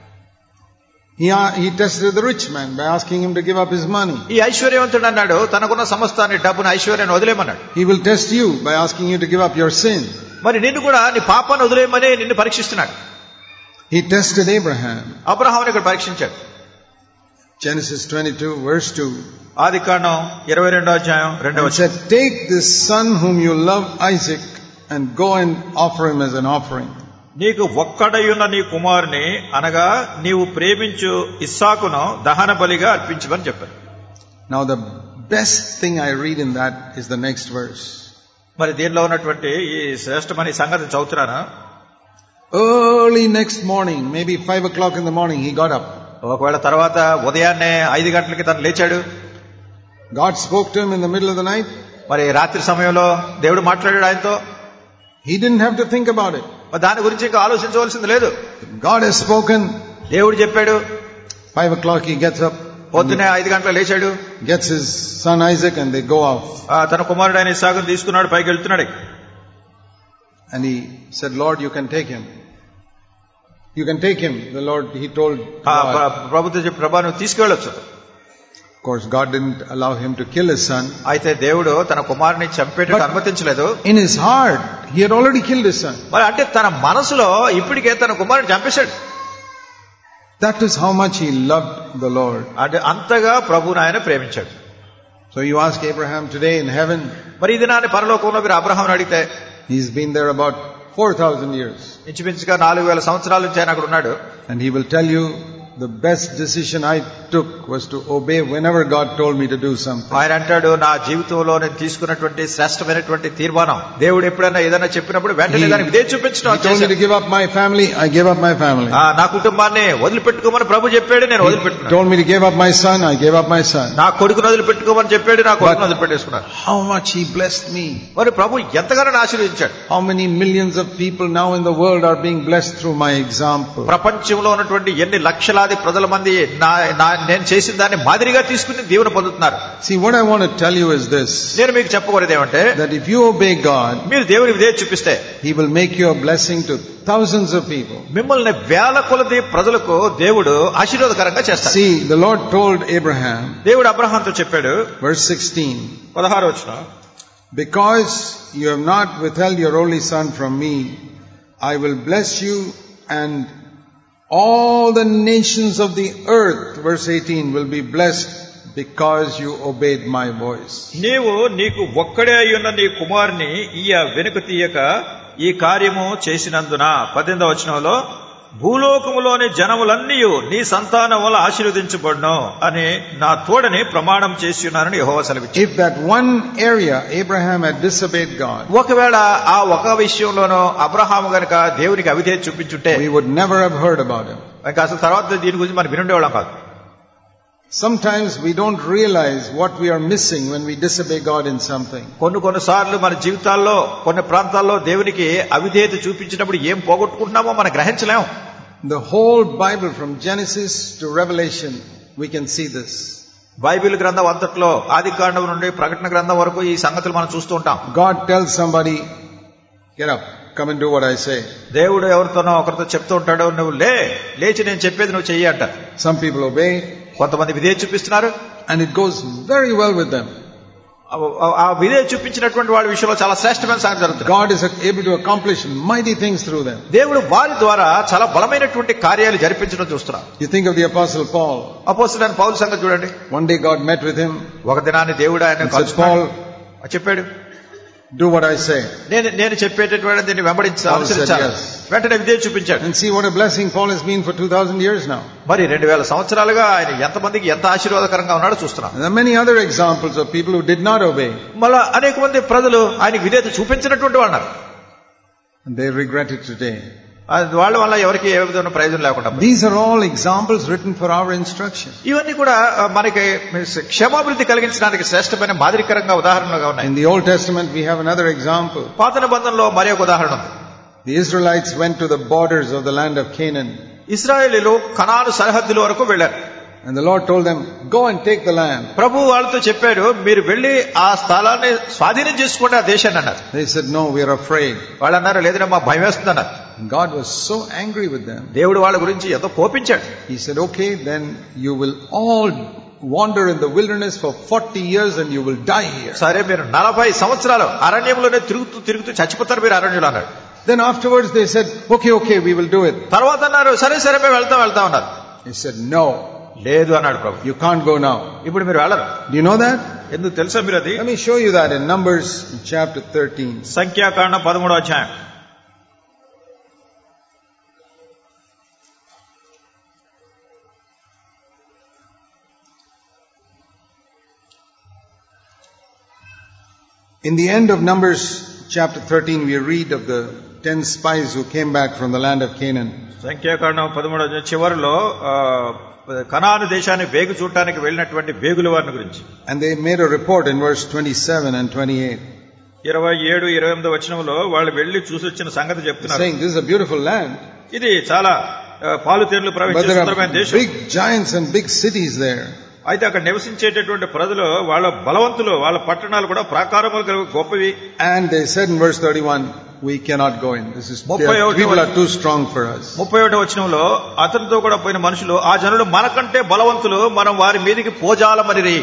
He, uh, he tested the rich man by asking him to give up his money. ఈ ఐశ్వర్యవంతుడు అన్నాడు తనకున్న సమస్తాన్ని డబ్బును ఐశ్వర్యాన్ని వదిలేమన్నాడు He will test you by asking you to give up your sin. మరి నిన్ను కూడా నీ పాపాన్ని వదిలేయమని నిన్ను పరీక్షిస్తున్నాడు He tested Abraham. అబ్రహాముని ఇక్కడ పరీక్షించాడు Genesis 22 verse 2. ఆది కాండం ఇరవై రెండో అధ్యాయం రెండవ And said, take this son whom you love, Isaac, and go and offer him as an offering. నీకు ఒక్కడయున్న నీ కుమారుని అనగా నీవు ప్రేమించు ఇస్సాకును దహన బలిగా అర్పించమని చెప్పారు Now the best thing I read in that is the next verse. మరి దీనిలో ఉన్నటువంటి ఈ శ్రేష్టమని సంగతి చదువుతున్నాను Early next morning, maybe five o'clock in the morning, he got up. ఒకవేళ తర్వాత ఉదయాన్నే ఐదు గంటలకి తను లేచాడు God spoke to him in the middle of the night. మరి రాత్రి సమయంలో దేవుడు మాట్లాడాడు ఆయనతో He didn't have to think about it. మరి దాని గురించి ఇంకా ఆలోచించవలసింది లేదు God has spoken. దేవుడు చెప్పాడు Five o'clock he gets up, పొద్దునే ఐదు గంటలకు లేచాడు gets his son Isaac and they go off. ఆ, తన కుమారుడు ఆయన ఇస్సాకును తీసుకున్నాడు పైకి వెళ్తున్నాడు And he said, Lord, you can take him. You can take him. The Lord, he told ఆ, God. ప్ర- ప్రభుత్వం చెప్పి ప్రభా నువ్వు తీసుకెళ్ళొచ్చు Of course, God didn't allow him to kill his son. అయితే దేవుడు తన కుమారుని చంపేటట్టు అనుమతించలేదు In his heart, he had already killed his son. మరి అంటే తన మనసులో ఇప్పటికే తన కుమారుని చంపేశాడు That is how much he loved the Lord. అంటే అంతగా ప్రభుని ఆయన ప్రేమించాడు So you ask Abraham today in heaven, మరి ఇది నాని పరలోకంలో మీరు అబ్రహాం అడిగితే he's been there about 4,000 years. ఇంచుమించుగా నాలుగు వేల సంవత్సరాల నుంచి ఆయన అక్కడ ఉన్నాడు And he will tell you, the best decision I took was to obey whenever God told me to do something. ఆయన అంటాడు నా జీవితంలో నేను తీసుకున్నటువంటి శ్రేష్టమైనటువంటి తీర్మానం దేవుడు ఎప్పుడైనా ఏదైనా చెప్పినప్పుడు వెంటనే He- దానికి ఇదే చూపించడం He told me to చేశాను. give up my family, I gave up my family. ఆ, నా కుటుంబాన్ని వదిలిపెట్టుకోమని ప్రభు చెప్పాడు నేను He వదిలిపెట్టుకున్నాను told me to give up my son, I gave up my son. నా కొడుకును వదిలిపెట్టుకోమని చెప్పాడు నా కొడుకును But- వదిలిపెట్టేసుకున్నాను How much he blessed me. మరి ప్రభు ఎంతగానో ఆశీర్వదించాడు How many millions of people now in the world are being blessed through my example. ప్రపంచంలో ఉన్నటువంటి ఎన్ని లక్షలాది ప్రజల మంది నా నా- నేను చేసిన దాన్ని మాదిరిగా తీసుకుని దీవెన పొందుతున్నారు See, what I want to tell you is this, నేను మీకు చెప్పకూడదు ఏమంటే that if you obey God, మీరు దేవుని విధేయ చూపిస్తే He will make you a blessing to thousands of people. మిమ్మల్ని వేల కొలది ప్రజలకు దేవుడు ఆశీర్వాదకరంగా చేస్తాడు See, the Lord told Abraham, దేవుడు అబ్రహాంతో చెప్పాడు verse 16, పదహారు వచ్చిన Because you have not withheld your only son from me, I will bless you and all the nations of the earth, verse 18, will be blessed because you obeyed my voice. నీవు నీకు ఒక్కడే అయ్యున్న నీ కుమారుని ఈయ వెనుక తీయక ఈ కార్యము చేసినందున పద్దెనిమిదవ వచనంలో భూలోకములోని జనములన్నీ నీ సంతానం వల్ల ఆశీర్వదించబడును అని నా తోడని ప్రమాణం చేసి ఉన్నానని యెహోవా సెలవిచ్చాడు If that one area Abraham had disobeyed God, ఒకవేళ ఆ ఒక విషయంలోనూ అబ్రహాము గనక దేవునికి అవిధేయ చూపించుంటే we would never have heard about him. ఇంకా అసలు తర్వాత దీని గురించి మనం వినుండేవాళ్ళం కాదు Sometimes we don't realize what we are missing when we disobey God in something. కొన్ని కొన్నిసార్లు మన జీవితాల్లో కొన్ని ప్రాంతాల్లో దేవునికి అవిధేయత చూపించినప్పుడు ఏం పోగొట్టుకుంటున్నామో మనం గ్రహించలేం The whole Bible from Genesis to Revelation, we can see this. Bible గ్రంథం అంతట్లో ఆది కాండం నుండి ప్రకటన గ్రంథం వరకు ఈ సంగతులు మనం చూస్తూ ఉంటాం God tells somebody, get up, come and do what I say. దేవుడు ఎవరితోనో ఒకరితో చెప్తూ ఉంటాడు నువ్వు లే లేచి నేను చెప్పేది నువ్వు చెయ్యి అంట Some people obey కొంతమంది విధేయ చూపిస్తున్నారు and it goes very well with them. ఆ- ఆ విధేయ చూపించినటువంటి వాళ్ళ విషయంలో చాలా శ్రేష్టమైన సంగతి జరుగుతుంది God is able to accomplish mighty things through them. దేవుడు వారి ద్వారా చాలా బలమైనటువంటి కార్యాలు జరిపించడం చూస్తున్నాం You think of the apostle Paul. అపోస్తులైన పౌలు సంగతి చూడండి One day God met with him ఒక దినాన్ని దేవుడు ఆయన and said, Paul, చెప్పాడు do what I say. నేను నేను చెప్పేటటువంటి దీన్ని వెంబడించి Paul said అనుసరించాలి yes. వెంటనే విధేయ చూపించాడు And see what a blessing Paul has been for 2000 years now. మరి రెండు వేల సంవత్సరాలుగా ఆయన ఎంతమందికి ఎంత ఆశీర్వాదకరంగా ఉన్నాడో చూస్తున్నాం And there are many other examples of people who did not obey మళ్ళా అనేక మంది ప్రజలు ఆయనకి విధేయత చూపించినటువంటి వాళ్ళు ఉన్నారు. and they regret it today. అది వాళ్ళ వల్ల ఎవరికి ఏ విధమైన ప్రయోజనం లేకుండా పోయింది. These are all examples written for our instruction. ఇవన్నీ కూడా ఆ, మనకి క్షమాభివృద్ధి కలిగించడానికి శ్రేష్టమైన మాదిరికరంగా ఉదాహరణలుగా ఉన్నాయి In the Old Testament, we have another example. పాత నిబంధనలో మరి ఒక ఉదాహరణ ఉంది The Israelites went to the borders of the land of Canaan, ఇస్రాయేలీలు కనాను సరిహద్దుల వరకు వెళ్లారు and the Lord told them, Go and take the land. ప్రభు వాళ్ళతో చెప్పాడు మీరు వెళ్లి ఆ స్థలాన్ని స్వాధీనం చేసుకోండి ఆ దేశాన్ని అన్నారు They said, No, we are afraid. వాళ్ళు అన్నారు లేదంటే మా భయం వేస్తుంది అన్నారు And God was so angry with them. దేవుడు వాళ్ళ గురించి ఎంతో కోపించాడు He said, Okay, then you will all wander in the wilderness for 40 years and you will die here. సరే మీరు నలభై సంవత్సరాలు అరణ్యంలోనే తిరుగుతూ తిరుగుతూ చచ్చిపోతారు మీరు అరణ్యులు అన్నాడు Then afterwards they said, Okay, okay, we will do it. తర్వాత అన్నారు సరే సరే మేము వెళ్తాం వెళ్తాం అన్నారు He said, No, లేదు అన్నాడు ప్రభు you can't go now. ఇప్పుడు మీరు వెళ్ళరు Do you know that? ఎందుకు తెలుసా మీరు అది Let me show you that in Numbers chapter 13. సంఖ్యాకాండం పదమూడో అధ్యాయం In the end of Numbers chapter 13, we read of the ten spies who came back from the land of Canaan. సంఖ్యాకాండం పదమూడో అధ్యాయం చివరిలో ఆ, కనాను దేశాన్ని వేగు చూడటానికి వెళ్ళినటువంటి వేగుల వారిని గురించి And they made a report in verse 27 and 28, ఇరవై ఏడు ఇరవై ఎనిమిది వచనంలో వాళ్ళు వెళ్లి చూసి వచ్చిన సంగతి చెప్తున్నారు saying, This is a beautiful land, ఇది చాలా ఆ, పాలు తేనెలు but ప్రవహించే there సుందరమైన are దేశం big giants and big cities there. అయితే అక్కడ నివసించేటటువంటి ప్రజలు వాళ్ళ బలవంతులు వాళ్ళ పట్టణాలు కూడా ప్రాకారములు కలిగి గొప్పవి And they said in verse 31, We cannot go in. This is ముప్పై ఒకటి people are too strong for us. ముప్పై ఒకటి వచనంలో అతనితో కూడా పోయిన మనుషులు ఆ జనులు మనకంటే బలవంతులు మనం వారి మీదికి పోజాలమని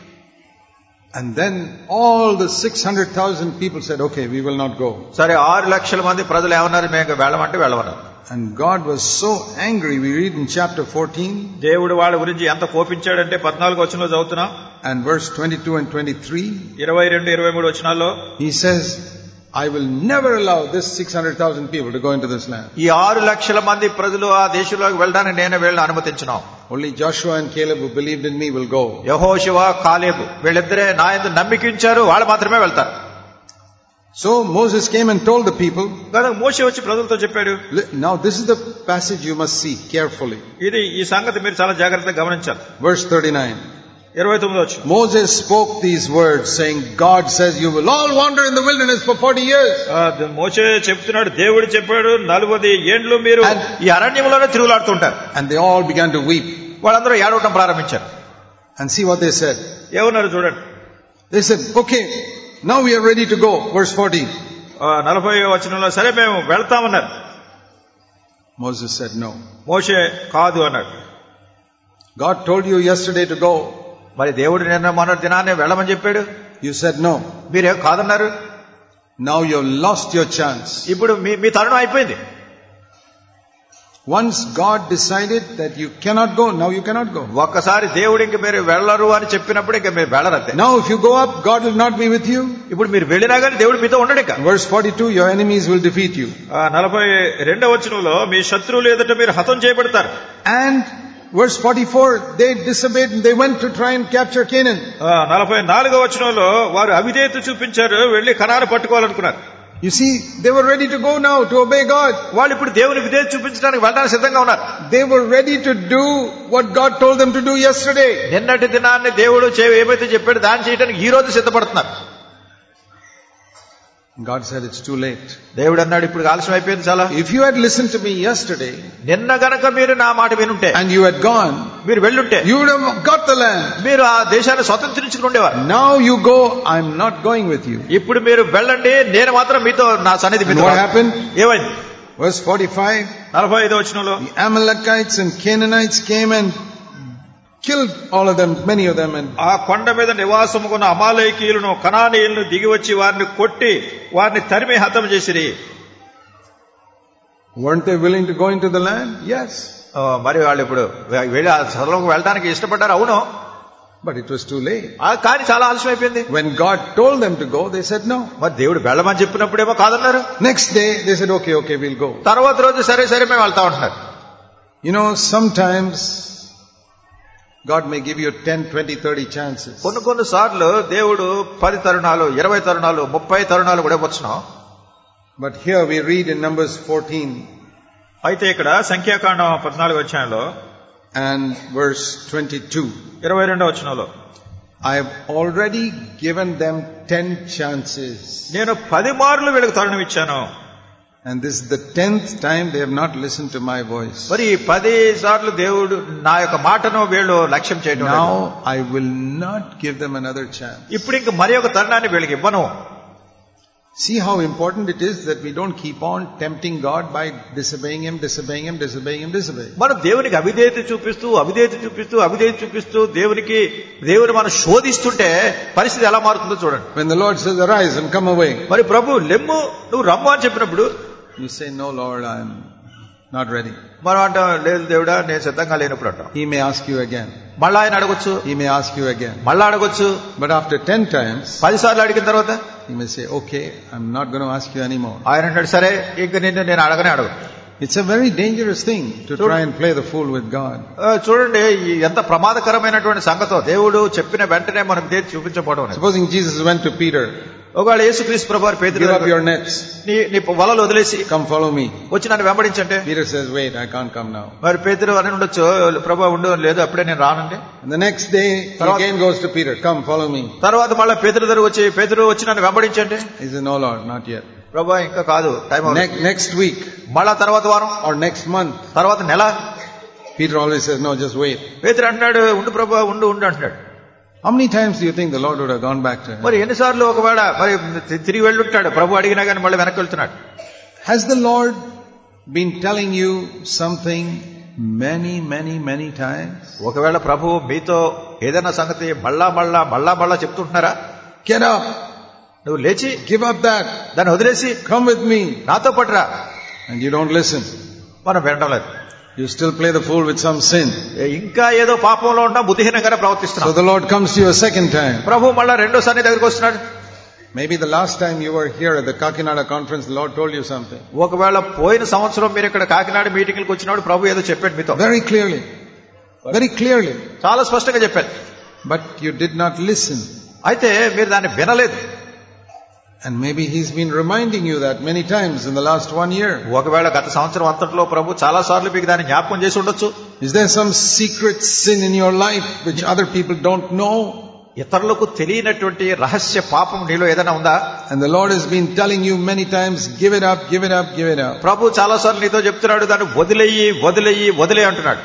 And then all the 600,000 people said, Okay, we will not go. సరే ఆరు లక్షల మంది ప్రజలు ఏమన్నారు మేము వెళ్ళమంటే వెళ్ళమన్నారు And God was so angry. We read in chapter 14 దేవుడు వాళ్ళ గురించి ఎంత కోపించాడంటే పద్నాలుగు వచనంలో చదువుతున్నాం and verse 22 and 23. ఇరవై రెండు ఇరవై మూడు వచనాల్లో He says, I will never allow this 600,000 people to go into this land. ఈ ఆరు లక్షల మంది ప్రజలు ఆ దేశంలోకి వెళ్ళడానికి నేనే వెళ్ళి అనుమతించినాం Only Joshua and Caleb who believed in me will go. యహోశివ కాలేబు వీళ్ళిద్దరే నా ఎందు నమ్మికించారు వాళ్ళు మాత్రమే వెళ్తారు So Moses came and told the people, కదా మోసే వచ్చి ప్రజలతో చెప్పాడు "Li- now this is the passage you must see carefully. ఇది ఈ సంగతి మీరు చాలా జాగ్రత్తగా గమనించాలి Verse 39. ఇరవై తొమ్మిది వచ్చి Moses spoke these words saying, God says you will all wander in the wilderness for 40 years. మోసే చెప్తున్నాడు దేవుడు చెప్పాడు నలువది ఏండ్లు మీరు And- ఈ అరణ్యంలోనే తిరుగులాడుతుంటారు And they all began to weep. వాళ్ళందరూ ఏడవటం ప్రారంభించారు And see what they said. ఏమన్నారు చూడండి They said, okay, now we are ready to go. Verse 40. ఆ, నలభై వచనంలో సరే మేము వెళ్తామన్నారు Moses said, no. మోసే కాదు అన్నాడు God told you yesterday to go. మరి దేవుడు నిన్న మొన్న దినాన్ని వెళ్ళమని చెప్పాడు You said no. మీరేం కాదన్నారు Now you've lost your chance. ఇప్పుడు మీ మీ తరుణం అయిపోయింది Once God decided that you cannot go, now you cannot go. ఒక్కసారి దేవుడు ఇంక మీరు వెళ్ళరు అని చెప్పినప్పుడు ఇంక మీరు వెళ్ళరంతే Now if you go up, God will not be with you. ఇప్పుడు మీరు వెళ్ళినా కానీ దేవుడు మీతో ఉండడు ఇక Verse 42, your enemies will defeat you. ఆ, నలభై రెండవ వచనంలో మీ శత్రువులు ఎదుట మీరు హతం చేయబడతారు And verse 44, they disobeyed and they went to try and capture Canaan. ఆ, నలభై నాలుగవ వచనంలో వారు అవిధేయత చూపించారు వెళ్లి కణాలు పట్టుకోవాలనుకున్నారు You see, they were ready to go now to obey God. వాళ్ళు ఇప్పుడు దేవుని విధేయత చూపించడానికి వెళ్ళడానికి సిద్ధంగా ఉన్నారు They were ready to do what God told them to do yesterday. నిన్నటి దినాన్ని దేవుడు చే- ఏమైతే చెప్పాడు దాన్ని చేయడానికి ఈ రోజు సిద్ధపడుతున్నారు God said it's too late. దేవుడు అన్నాడు ఇప్పుడు ఆలస్యం అయిపోయింది చాలా If you had listened to me yesterday నిన్న గనక మీరు నా మాట వినుంటే and you had gone, మీరు వెళ్ళుంటే you would have got the land. మీరు ఆ దేశాన్ని స్వతంత్రించుకుని ఉండేవారు Now you go, I'm not going with you. ఇప్పుడు మీరు వెళ్ళండి నేను మాత్రం మీతో నా సన్నిధి And మీతో what రాను. happened? ఏమైంది Verse 45, నలభై ఐదో వచనంలో the Amalekites and Canaanites came and killed all of them, many of them, and ఆ కొండ మీద నివాసముకున్న అమాలేకీయులను కనానీయులను దిగి వచ్చి వారిని కొట్టి వారిని తరిమి హతం చేసిరి weren't they willing to go into the land? Yes. ఆ, మరి వాళ్ళు ఇప్పుడు వె- వెళ్ళి ఆ స్థలంలోకి వెళ్ళడానికి ఇష్టపడ్డారు అవును But it was too late. ఆ, కానీ చాలా ఆలస్యం అయిపోయింది When God told them to go, they said no. మరి దేవుడు వెళ్ళమని చెప్పినప్పుడేమో కాదన్నారు Next day, they said, okay, okay, we'll go. తర్వాత రోజు సరే సరే మేము వెళ్తా ఉంటున్నారు You know, sometimes God may give you 10, 20, 30 chances. కొన్ని కొన్ని సార్లు దేవుడు పది తరుణాలు ఇరవై తరుణాలు ముప్పై తరుణాలు కూడా ఇవ్వచ్చును But here we read in Numbers 14 అయితే ఇక్కడ సంఖ్యాకాండం పద్నాలుగు వచ్చాలో and verse 22. ఇరవై రెండో వచనంలో I have already given them 10 chances. నేను పది మార్లు వీళ్ళకి తరుణం ఇచ్చాను And this is the 10th time they have not listened to my voice. మరి ఈ పది సార్లు దేవుడు నా యొక్క మాటను వీళ్ళు లక్ష్యం చేయడం లేదు. Now I will not give them another chance. ఇప్పుడు ఇంక మరి ఒక తరుణాన్ని వీళ్ళకి ఇవ్వను See how important it is that we don't keep on tempting God by disobeying Him, disobeying Him, disobeying Him, disobeying. మనం దేవునికి అవిధేయత చూపిస్తూ అవిధేయత చూపిస్తూ అవిధేయత చూపిస్తూ దేవునికి దేవుని మనం శోధిస్తుంటే పరిస్థితి ఎలా మారుతుందో చూడండి When the Lord says, arise and come away, మరి ప్రభు లెమ్ము నువ్వు రమ్ము అని చెప్పినప్పుడు you say, no Lord, I'm not ready. మనం అంటాం లేదు దేవుడా నేను సిద్ధంగా లేనప్పుడు అంటాం He may ask you again. మళ్ళా ఆయన అడగొచ్చు He may ask you again. మళ్ళా అడగొచ్చు But after 10 times, పది సార్లు అడిగిన తర్వాత He may say, okay, I'm not going to ask you anymore. ఆయన అంటాడు సరే ఇంక నిన్ను నేను అడగనే అడగ It's a very dangerous thing to try and play the fool with God. చూడండి ఈ ఎంత ప్రమాదకరమైనటువంటి సంగతో దేవుడు చెప్పిన వెంటనే మనకు దేని చూపించబడడం అనేది. Supposing Jesus went to Peter, ఒకవేళ యేసుక్రీస్తు ప్రభు వారి పేతురు give up దగ్గరకు your nets, నీ నీ వలలు వదిలేసి come follow me. వచ్చి నన్ను వెంబడించంటే Peter says, wait, I can't come now. మరి పేతురు అని ఉండొచ్చు ప్రభు ఉండు లేదు అప్పుడే నేను రానండి And the next day, he Tarvat- again goes to Peter, come follow me. తర్వాత మళ్ళీ పేతురు దగ్గర వచ్చి పేతురు వచ్చి నన్ను వెంబడించండి He says, no Lord, not yet. ప్రభు ఇంకా కాదు టైం అవ్వలేదు. Ne- next week మళ్ళా తర్వాత వారం or next month, తర్వాత నెల Peter always says, no, just wait. పేతురు అంటున్నాడు ఉండు ప్రభు ఉండు ఉండు అంటున్నాడు How many times do you think the Lord would have gone back to him? మరి ఎన్నిసార్లు ఒకవేళ మరి తి- తిరిగి వెళ్ళుంటాడు ప్రభు అడిగినా కానీ మళ్ళీ వెనక్కి వెళ్తున్నాడు Has the Lord been telling you something many, many, many times? ఒకవేళ ప్రభు మీతో ఏదైనా సంగతి మళ్ళా మళ్ళా మళ్ళా మళ్ళా చెప్తుంటున్నారా Get up, నువ్వు లేచి give up that, దాన్ని వదిలేసి come with me. నాతో పట్టురా And you don't listen. మనం వినడం లేదు You still play the fool with some sin. ఏ, ఇంకా ఏదో పాపంలో ఉన్నా బుద్ధిహీనంగానే So ప్రవర్తిస్తున్నాం the Lord comes to you a second time. ప్రభు మళ్ళా రెండోసారి నీ దగ్గరికి వస్తున్నాడు Maybe the last time you were here at the Kakinada conference, the Lord told you something. ఒకవేళ పోయిన సంవత్సరం మీరు ఇక్కడ కాకినాడ మీటింగ్కి వచ్చినప్పుడు ప్రభు ఏదో చెప్పాడు మీతో Very clearly. Very clearly. చాలా స్పష్టంగా చెప్పాడు But you did not listen. అయితే మీరు దాన్ని వినలేదు And maybe He's been reminding you that many times in the last one year. ఒకవేళ గత సంవత్సరం అంతట్లో ప్రభు చాలా సార్లు మీకు దాన్ని జ్ఞాపకం చేసి ఉండొచ్చు Is there some secret sin in your life which other people don't know? ఇతరులకు తెలియనటువంటి రహస్య పాపం నీలో ఏదైనా ఉందా And the Lord has been telling you many times, give it up, give it up, give it up. ప్రభు చాలా సార్లు నీతో చెప్తున్నాడు దాన్ని వదిలేయి వదిలేయి వదిలే అంటున్నాడు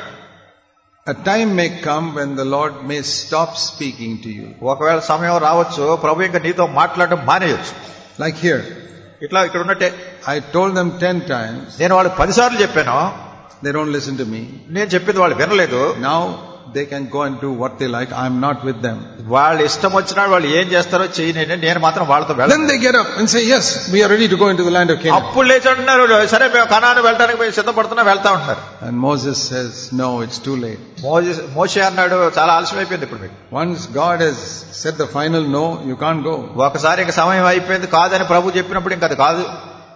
A time may come when the Lord may stop speaking to you. ఒకవేళ సమయం రావచ్చు ప్రభు ఇంకా నీతో మాట్లాడడం మానేయొచ్చు Like here. ఇట్లా ఇక్కడ ఉన్నట్టే I told them ten times. నేను వాళ్ళకి పదిసార్లు చెప్పాను They don't listen to me. నేను చెప్పింది వాళ్ళు వినలేదు Now they can go and do what they like. I'm not with them. వాళ్ళు ఇష్టం వచ్చినా వాళ్ళు ఏం చేస్తారో చేయని నేను మాత్రం వాళ్ళతో వెళ్ళను Then they get up and say, yes, we are ready to go into the land of Canaan. అప్పుడు లేచి అంటున్నారు సరే మేము కణాన్ని వెళ్ళడానికి మేము సిద్ధపడుతున్నా వెళ్తా ఉంటున్నారు And Moses says, no, it's too late. మోజే మోషే అన్నాడు చాలా ఆలస్యం అయిపోయింది ఇప్పుడు మీకు Once God has said the final no, you can't go. ఒకసారి ఇంకా సమయం అయిపోయింది కాదని ప్రభు చెప్పినప్పుడు ఇంకా అది కాదు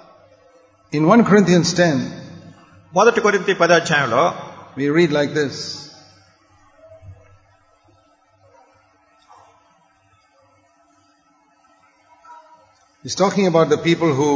In 1 Corinthians 10, మొదటి కొరింతి పది అధ్యాయంలో we read like this. He's talking about the people who,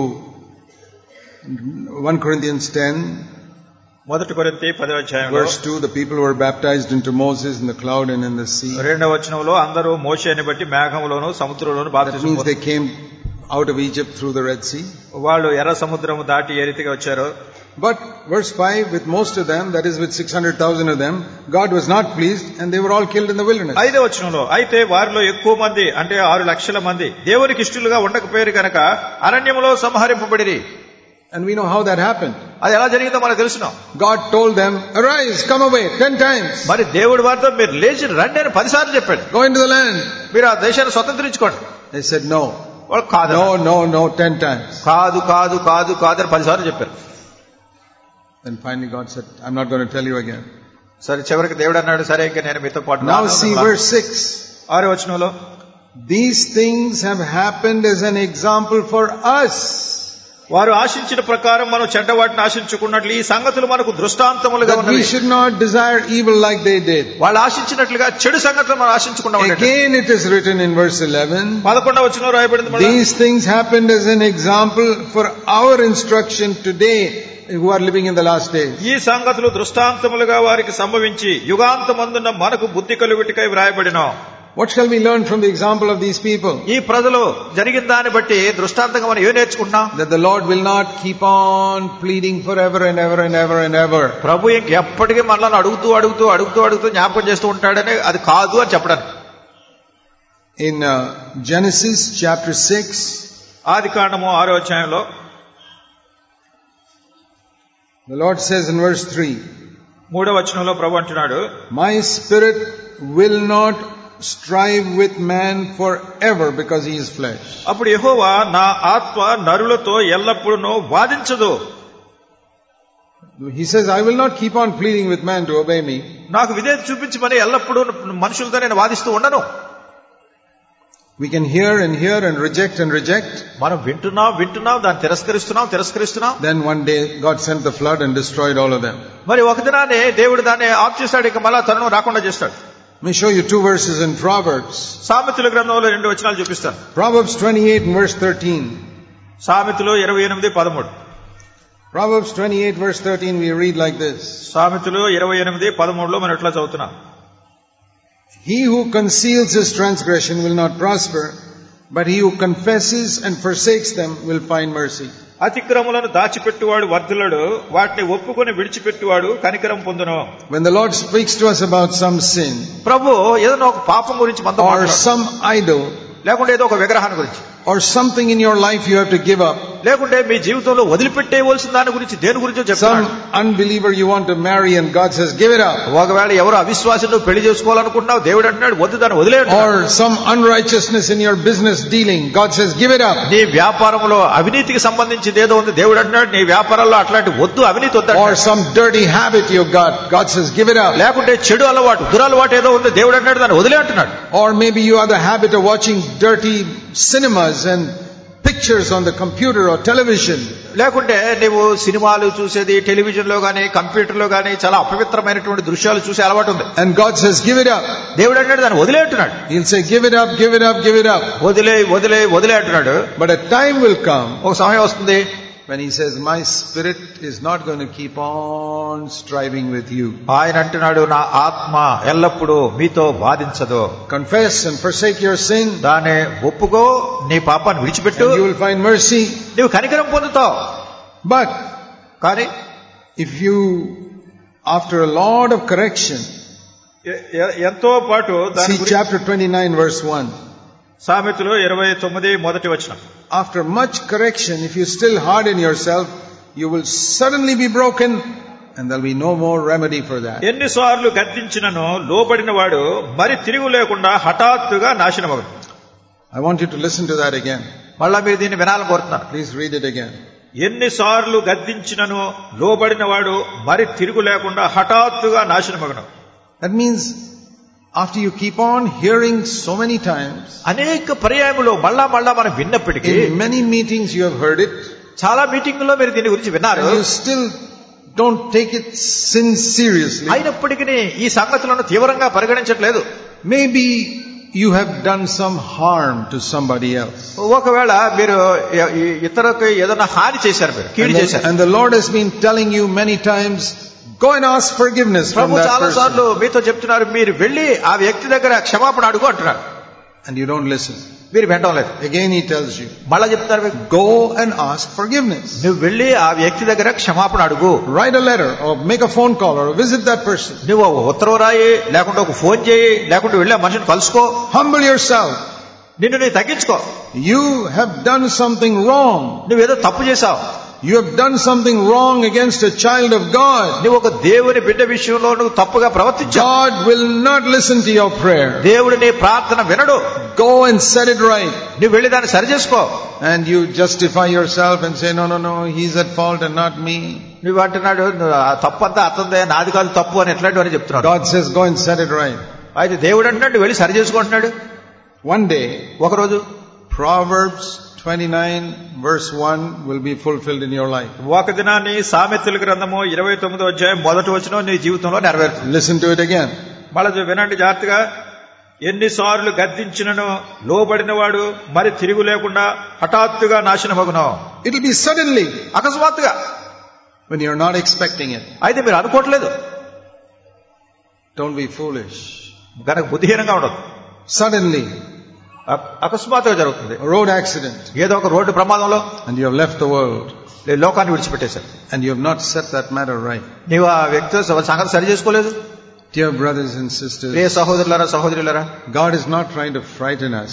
1 Corinthians 10, మొదటి కొరింతి పది అధ్యాయంలో verse 2, the people who were baptized into Moses in the cloud and in the sea. రెండవ వచనంలో అందరూ మోషేని బట్టి మేఘంలోను సముద్రంలోను That means బాప్తిసం they came out of Egypt through the Red Sea. వాళ్ళు ఎర్ర సముద్రము దాటి ఏ రీతిగా వచ్చారో But verse 5, with most of them, that is with 600,000 of them, God was not pleased and they were all killed in the wilderness. ఐదో వచనంలో అయితే వారిలో ఎక్కువ మంది అంటే ఆరు లక్షల మంది దేవునికి ఇష్టలుగా ఉండకపోయారు కనుక అరణ్యములో సంహరింపబడిరి And we know how that happened. అది ఎలా జరిగిందో మనకు తెలుసును God told them, arise, come away, ten times. మరి దేవుడి వారితో మీరు లేచి రండి అని పదిసార్లు చెప్పాడు Go into the land. మీరు ఆ దేశాన్ని స్వతంత్రించుకోండి They said no. వాళ్ళు కాదు No, no, no, ten times. కాదు కాదు కాదు కాదు అని పదిసార్లు చెప్పారు Then finally God said, I'm not going to tell you again. సరే చివరికి దేవుడు అన్నాడు సరే ఇంకా నేను మీతో పాటు Now రాను. see verse 6. ఆరో వచనంలో These things have happened as an example for us. వారు ఆశించిన ప్రకారం మనం చెడ్డ వాటిని ఆశించుకున్నట్లు ఈ సంగతులు మనకు దృష్టాంతములుగా That we ఉన్నవి should not desire evil like they did. వాళ్ళు ఆశించినట్లుగా చెడు సంగతులు మనం ఆశించకుండా ఉండేది Again it is written in verse 11. పదకొండవ వచనం రాయబడింది మళ్ళా. These things happened as an example for our instruction today who are living in the last days. ఈ సంగతులు దృష్టాంతములుగా వారికి సంభవించి యుగాంతమందున్న మనకు బుద్ధి కలుగుటికై వ్రాయబడిన What shall we learn from the example of these people? ఈ ప్రజలు జరిగిన దాన్ని బట్టి దృష్టాంతంగా మనం ఏం నేర్చుకుంటున్నాం That the Lord will not keep on pleading forever and ever and ever and ever. ప్రభు ఇంక ఎప్పటికీ మనల్ని అడుగుతూ అడుగుతూ అడుగుతూ అడుగుతూ జ్ఞాపకం చేస్తూ ఉంటాడని అది కాదు అని చెప్పడానికి In uh, Genesis chapter 6, ఆది కాండము ఆరో అధ్యాయంలో the Lord says in verse 3, మూడో వచనంలో ప్రభు అంటున్నాడు My spirit will not strive with man forever because he is flesh. అప్పుడు యెహోవా నా ఆత్మ నరులతో ఎల్లప్పుడూ వాదించదు He says, I will not keep on pleading with man to obey me. నాకు విధేయత చూపించమని ఎల్లప్పుడూ మనుషులతో నేను వాదిస్తూ ఉండను We can hear and hear and reject and reject. మనం వింటున్నాం వింటున్నాం దాన్ని తిరస్కరిస్తున్నాం తిరస్కరిస్తున్నాం Then one day God sent the flood and destroyed all of them. మరి ఒక దినాన్ని దేవుడు దాన్ని ఆఫ్ చేస్తాడు ఇక మళ్ళా తరుణం రాకుండా చేస్తాడు Let me show you two verses in Proverbs. సామెతల గ్రంథంలో రెండు వచనాలు చూపిస్తాను Proverbs 28 and verse 13. సామెతలు ఇరవై ఎనిమిది పదమూడు Proverbs 28 verse 13 we read like this. సామెతలు ఇరవై ఎనిమిది పదమూడులో మనం ఎట్లా చదువుతున్నాం He who conceals his transgression will not prosper, but he who confesses and forsakes them will find mercy. అతిక్రములను దాచిపెట్టువాడు వర్ధులడు వాటిని ఒప్పుకొని విడిచిపెట్టువాడు కనికరం పొందును When the Lord speaks to us about some sin ప్రభు ఏదైనా ఒక పాపం గురించి మనతో or మాట్లాడు. some idol లేకుంటే ఏదో ఒక విగ్రహాన్ని గురించి or something in your life you have to give up, లేకుంటే మీ జీవితంలో వదిలిపెట్టేయవలసిన దాని గురించి దేని గురించో some చెప్తాను unbeliever you want to marry and God says give it up, ఒకవేళ ఎవరు అవిశ్వాసం నువ్వు పెళ్లి చేసుకోవాలనుకుంటున్నావు దేవుడు అంటున్నాడు వద్దు దాన్ని వదిలేడు or some unrighteousness in your business dealing, God says give it up, నీ వ్యాపారంలో అవినీతికి సంబంధించింది ఏదో ఉంది దేవుడు అంటున్నాడు నీ వ్యాపారంలో అట్లాంటి వద్దు అవినీతి వద్దు or some dirty habit you've got, God says give it up. లేకుంటే చెడు అలవాటు దురలవాటు ఏదో ఉంది దేవుడు అంటున్నాడు దాన్ని వదిలే అంటున్నాడు Or maybe you have the habit of watching dirty cinemas and pictures on the computer or television. లేకుంటే నువ్వు సినిమాలు చూసేది టెలివిజన్ లో గానీ కంప్యూటర్ లో గానీ చాలా అపవిత్రమైనటువంటి దృశ్యాలు చూసే అలవాటు ఉంది And God says, give it up. దేవుడు అంటున్నాడు దాన్ని వదిలే అంటున్నాడు He'll say, give it up, give it up, give it up. వదిలే వదిలే వదిలే అంటున్నాడు But a time will come ఒక సమయం వస్తుంది when He says, my spirit is not going to keep on striving with you. ఆయన అంటున్నాడు నా ఆత్మ ఎల్లప్పుడూ మీతో వాదించదు Confess and forsake your sin దాన్ని ఒప్పుకో నీ పాపాన్ని విడిచిపెట్టు and you will find mercy. నువ్వు కనికరం పొందుతావు But కానీ if you, after a lot of correction, ఎ- ఎ- ఎంతో పాటు దాని see గురించి- chapter 29 verse 1. సామెతలు ఇరవై తొమ్మిది మొదటి వచ్చిన After much correction, if you still harden yourself, you will suddenly be broken and there'll be no more remedy for that. ఎన్నిసార్లు గద్దించినను లోబడిన వాడు మరి తిరుగు లేకుండా హఠాత్తుగా నాశనమగును I want you to listen to that again. మళ్ళా మీరు దీన్ని వినాలని కోరుతున్నాను Please read it again. ఎన్నిసార్లు గద్దించినను లోబడిన వాడు మరి తిరుగు లేకుండా హఠాత్తుగా నాశనమగును That means after you keep on hearing so many times, అనేక పర్యాయములో మళ్ళా మళ్ళా మనం విన్నప్పటికీ in many meetings you have heard it, చాలా మీటింగుల్లో మీరు దీని గురించి విన్నారు and you still don't take it sin seriously. అయినప్పటికీ ఈ సంగతులను తీవ్రంగా పరిగణించట్లేదు Maybe you have done some harm to somebody else. ఒకవేళ మీరు ఇ- ఇ- ఇతరులకు ఏదైనా హాని చేశారు మీరు కీడు And the, చేశారు and the Lord has been telling you many times, go and ask forgiveness from Prabhu that చాలా person. సార్లు మీతో చెప్తున్నారు మీరు వెళ్ళి ఆ వ్యక్తి దగ్గర క్షమాపణ అడుగు అంటున్నారు And you don't listen. మీరు వినడం లేదు Again he tells you, మళ్ళా చెప్తున్నారు మీకు, go and ask forgiveness. నువ్వు వెళ్ళి ఆ వ్యక్తి దగ్గర క్షమాపణ అడుగు Write a letter or make a phone call or visit that person. నువ్వు ఒక ఉత్తరం రాయి లేకుంటే ఒక ఫోన్ చేయి లేకుంటే వెళ్ళి ఆ మనిషిని కలుసుకో Humble yourself. నిన్ను నీ తగ్గించుకో You have done something wrong. నువ్వేదో తప్పు చేశావు You have done something wrong against a child of God. నువ్వు ఒక దేవుని బిడ్డ విషయంలో నువ్వు తప్పుగా ప్రవర్తించావు God will not listen to your prayer. దేవుడు నీ ప్రార్థన వినడు Go and set it right. నువ్వు వెళ్ళి దాన్ని సరి చేసుకో And you justify yourself and say, no, no, no, he's at fault and not me. నువ్వు అంటున్నాడు "నువ్వు ఆ తప్పు అంతా అత్తందే నాది కాదు తప్పు అని ఎట్లాంటివని చెప్తున్నాడు God says, go and set it right. అయితే దేవుడు అంటున్నాడు "నువ్వు వెళ్ళి సరి చేసుకుంటున్నాడు One day, ఒకరోజు Proverbs 29 verse 1 will be fulfilled in your life. ఒక దినాన్ని సామెతల గ్రంథము ఇరవై తొమ్మిదో అధ్యాయం మొదటి వచ్చిన నీ జీవితంలో నెరవేరుతుంది Listen to it again. మళ్ళీ వినండి జాగ్రత్తగా ఎన్నిసార్లు గద్దించినను లోబడినవాడు మరి తిరుగు లేకుండా హఠాత్తుగా నాశనమగును It will be suddenly అకస్మాత్తుగా when you're not expecting it. అయితే మీరు అనుకోవట్లేదు Don't be foolish. కనుక బుద్ధిహీనంగా ఉండదు Suddenly, అ- అకస్మాత్తుగా జరుగుతుంది a road accident ఏదో ఒక రోడ్డు ప్రమాదంలో and you have left the world లే- లోకాన్ని విడిచిపెట్టేశారు and you have not set that matter right. నీవు ఆ వ్యక్తి సంగతి సరి చేసుకోలేదు Dear brothers and Priya sisters, సహోదరులారా సహోదరులారా God is not trying to frighten us.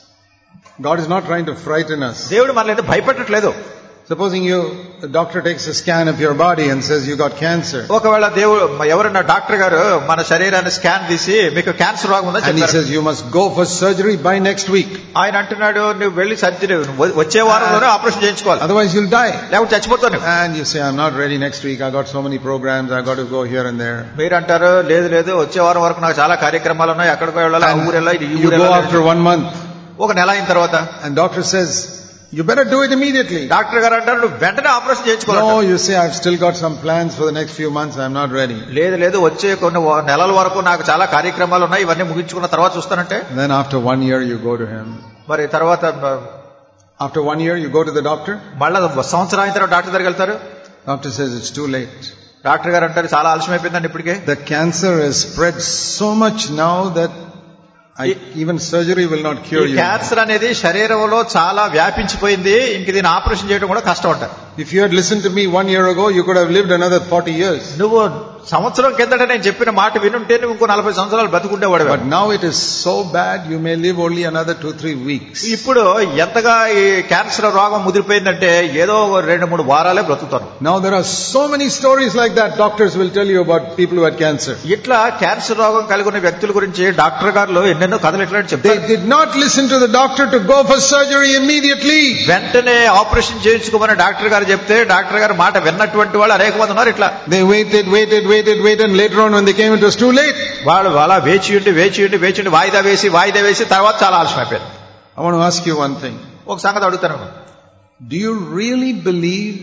God is not trying to frighten us. దేవుడు మనల్ని భయపెట్టట్లేదు Supposing you, a doctor takes a scan of your body and says you got cancer. ఒకవేళ దేవుడు ఎవరన్నా doctor గారు మన శరీరాన్ని స్కాన్ తీసి మీకు క్యాన్సర్ రోగం ఉందని And he చెప్పారు says you must go for surgery by next week. ఆయన అంటున్నాడు నువ్వు వెళ్ళి సర్జరీ వచ్చే వారంలోనే ఆపరేషన్ చేయించుకోవాలి Otherwise you'll die. లేకపోతే చచ్చిపోతావు నువ్వు. And you say, I'm not ready next week. I got so many programs. I got to go here and there. మీరు అంటారు లేదు లేదు వచ్చే వారం వరకు నాకు చాలా కార్యక్రమాలు ఉన్నాయి ఎక్కడికో వెళ్ళాలి ఆ ఊరు వెళ్ళాలి ఈ You ఊరు go వెళ్ళాలి. after one month ఒక నెల అయిన తర్వాత and doctor says, you better do it immediately. Doctor గారు అంటారు నువ్వు వెంటనే ఆపరేషన్ No, చేయించుకోవాలి you say, I've still got some plans for the next few months. I'm not ready. లేదు లేదు వచ్చే కొన్ని వ- నెలల వరకు నాకు చాలా కార్యక్రమాలు ఉన్నాయి ఇవన్నీ ముగించుకున్న తర్వాత చూస్తానంటే Then after one year you go to him. మరి తర్వాత మ- After one year you go to the doctor. మళ్ళా సంవత్సరం అయిన తర్వాత డాక్టర్ దగ్గరికి వెళ్తారు Doctor says it's too late. Doctor గారు అంటారు చాలా ఆలస్యం అయిపోయిందండి ఇప్పటికే The cancer has spread so much now that I, even surgery will not ఈ cure you. క్యాన్సర్ అనేది శరీరంలో చాలా వ్యాపించిపోయింది ఇంక దీన్ని ఆపరేషన్ చేయడం కూడా కష్టం అంటారు If you had listened to me one year ago, you could have lived another 40 years. నువ్వు సంవత్సరం కిందట నేను చెప్పిన మాట వినుంటే నువ్వు ఇంకో నలభై సంవత్సరాలు బతుకుండేవాడు But now it is so bad, you may live only another two, three weeks. ఇప్పుడు ఎంతగా ఈ క్యాన్సర్ రోగం ముదిరిపోయిందంటే ఏదో ఒక రెండు మూడు వారాలే బ్రతుకుతారు Now there are so many stories like that. Doctors will tell you about people who had cancer. ఇట్లా క్యాన్సర్ రోగం కలిగి ఉన్న వ్యక్తుల గురించి డాక్టర్ గారు ఎన్నెన్నో కథలు ఇట్లా They చెప్తారు did not listen to the doctor to go for surgery immediately. వెంటనే ఆపరేషన్ చేయించుకోమని డాక్టర్ గారు చెప్తే డాక్టర్ గారు మాట విన్నటువంటి వాళ్ళు అనేక మంది ఉన్నారు ఇట్లా They waited, waited, waited, waited, and later on when they came it was too late. వాళ్ళు అలా వేచి ఉండి వేచి ఉండి వేచి ఉండి వాయిదా వేసి వాయిదా వేసి తర్వాత చాలా ఆలస్యం అయిపోయింది I want to ask you one thing. ఒక సంగతి అడుగుతాను Do you really believe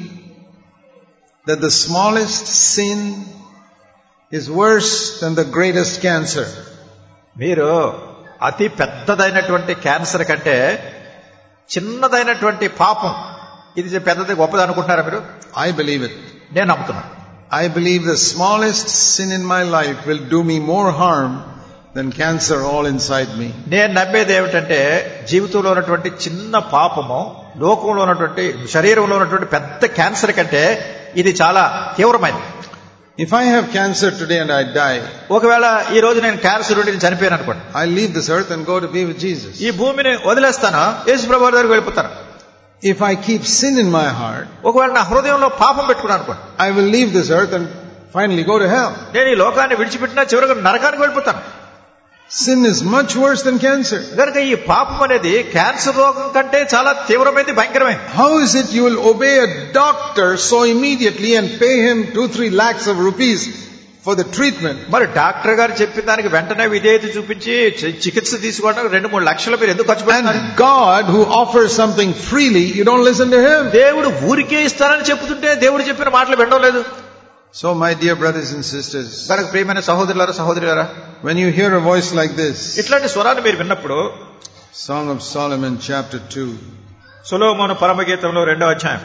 that the smallest sin is worse than the greatest cancer? మీరు అతి పెద్దదైనటువంటి క్యాన్సర్ కంటే చిన్నదైనటువంటి పాపం ఇది పెద్దది గొప్పది అనుకుంటున్నారా మీరు I believe it. నేను నమ్ముతున్నాను I believe the smallest sin in my life will do me more harm than cancer all inside me. నేను నమ్మేది ఏమిటంటే జీవితంలో ఉన్నటువంటి చిన్న పాపము లోకంలో ఉన్నటువంటి శరీరంలో ఉన్నటువంటి పెద్ద క్యాన్సర్ కంటే ఇది చాలా తీవ్రమైనది If I have cancer today and I die, ఒకవేళ ఈ రోజు నేను క్యాన్సర్ నుండి నేను చనిపోయాను అనుకోండి I'll leave this earth and go to be with Jesus. ఈ భూమిని వదిలేస్తాను యేసు ప్రభు దగ్గరికి వెళ్ళిపోతాను If I keep sin in my heart, ఒకవేళ నా హృదయంలో పాపం పెట్టుకున్నాను అనుకోండి I will leave this earth and finally go to hell. నేను ఈ లోకాన్ని విడిచిపెట్టినా చివరికి నరకానికి వెళ్ళిపోతాను Sin is much worse than cancer. కనుక ఈ పాపం అనేది క్యాన్సర్ రోగం కంటే చాలా తీవ్రమైనది భయంకరమైనది How is it you will obey a doctor so immediately and pay him two, three lakhs of rupees for the treatment? మరి డాక్టర్ గారు చెప్పిన దానికి వెంటనే విధేయత చూపించి చి- చికిత్స తీసుకోవడానికి రెండు మూడు లక్షలు మీరు ఎందుకు ఖర్చు పెడుతున్నారు And God who offers something freely, you don't listen to him. దేవుడు ఊరికే ఇస్తానని చెప్తుంటే దేవుడు చెప్పిన మాటలు వినడం లేదు So my dear brothers and sisters, కనుక ప్రియమైన సహోదరులారా సహోదరులారా when you hear a voice like this, ఇట్లాంటి స్వరాన్ని మీరు విన్నప్పుడు Song of Solomon chapter 2, సులోమోను పరమగీతంలో రెండో అధ్యాయం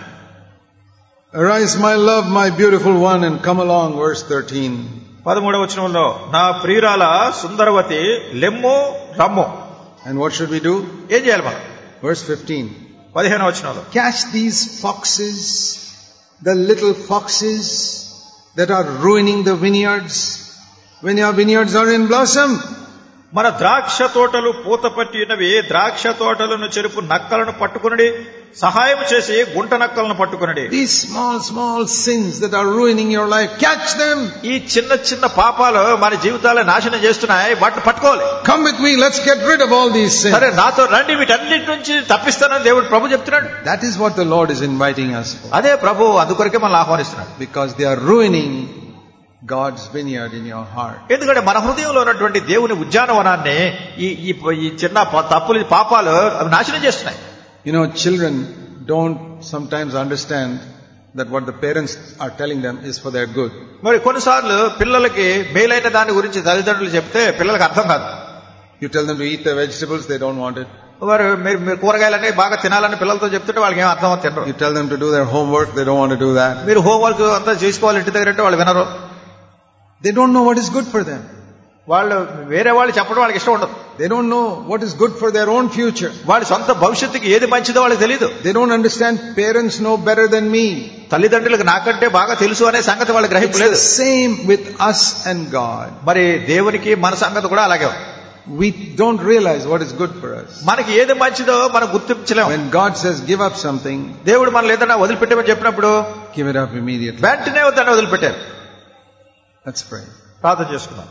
Arise my love, my beautiful one, and come along, verse 13. పదమూడవ వచనంలో నా ప్రియురాల సుందరవతి లెమ్ము రమ్ము And what should we do? ఏం చేయాలి మనం Verse 15. పదిహేను వచనంలో Catch these foxes, the little foxes that are ruining the vineyards, when your vineyards are in blossom. మన ద్రాక్ష తోటలు పూత పట్టి ఉన్నవి ద్రాక్ష తోటలను చెరుపు నక్కలను పట్టుకుని సహాయం చేసి గుంట నక్కలను పట్టుకునడి These small, small sins that are ruining your life, catch them. ఈ చిన్న చిన్న పాపాలు మన జీవితాలను నాశనం చేస్తున్నాయి వాటిని పట్టుకోవాలి Come with me, let's get rid of all these sins. సరే నాతో రండి వీటన్నిటి నుంచి తప్పిస్తానని దేవుడు ప్రభు చెప్తున్నాడు That is what the Lord is inviting us for. అదే ప్రభు అందుకొరకే మనల్ని ఆహ్వానిస్తున్నాడు Because they are ruining God's vineyard in your heart. ఎందుకంటే మన హృదయంలో ఉన్నటువంటి దేవుని ఉద్యానవనాన్ని ఈ ఈ ఈ చిన్న ప- తప్పులు ఈ పాపాలు అవి నాశనం చేస్తున్నాయి You know, children don't sometimes understand that what the parents are telling them is for their good. మరి కొన్నిసార్లు పిల్లలకి మేలైన దాని గురించి తల్లిదండ్రులు చెప్తే పిల్లలకి అర్థం కాదు You tell them to eat the vegetables, they don't want it. వారు మీరు మీరు కూరగాయలన్నీ బాగా తినాలని పిల్లలతో చెప్తుంటే వాళ్ళకి ఏం అర్థం అవుతుంది తినరు You tell them to do their homework, they don't want to do that. మీరు హోంవర్క్ అంతా చేసుకోవాలి ఇంటి దగ్గర అంటే వాళ్ళు వినరు They don't know what is good for them. వాళ్ళు వేరే వాళ్ళు చెప్పడం వాళ్ళకి ఇష్టం ఉండదు They don't know what is good for their own future. వాళ్ళ సొంత భవిష్యత్తుకి ఏది మంచిదో వాళ్ళకి తెలియదు They don't understand parents know better than me. తల్లిదండ్రులకు నాకంటే బాగా తెలుసు అనే సంగతి వాళ్ళకి It's గ్రహింపు లేదు the same with us and God. మరి దేవునికి మన సంగతి కూడా అలాగే ఉంది. We don't realize what is good for us. మనకి ఏది మంచిదో మనం గుర్తించలేము When God says give up something, దేవుడు మనల్ని ఏదైనా వదిలిపెట్టమని చెప్పినప్పుడు give it up immediately. వెంటనే దాన్ని వదిలిపెట్టారు Let's pray. ప్రార్థన చేసుకున్నాం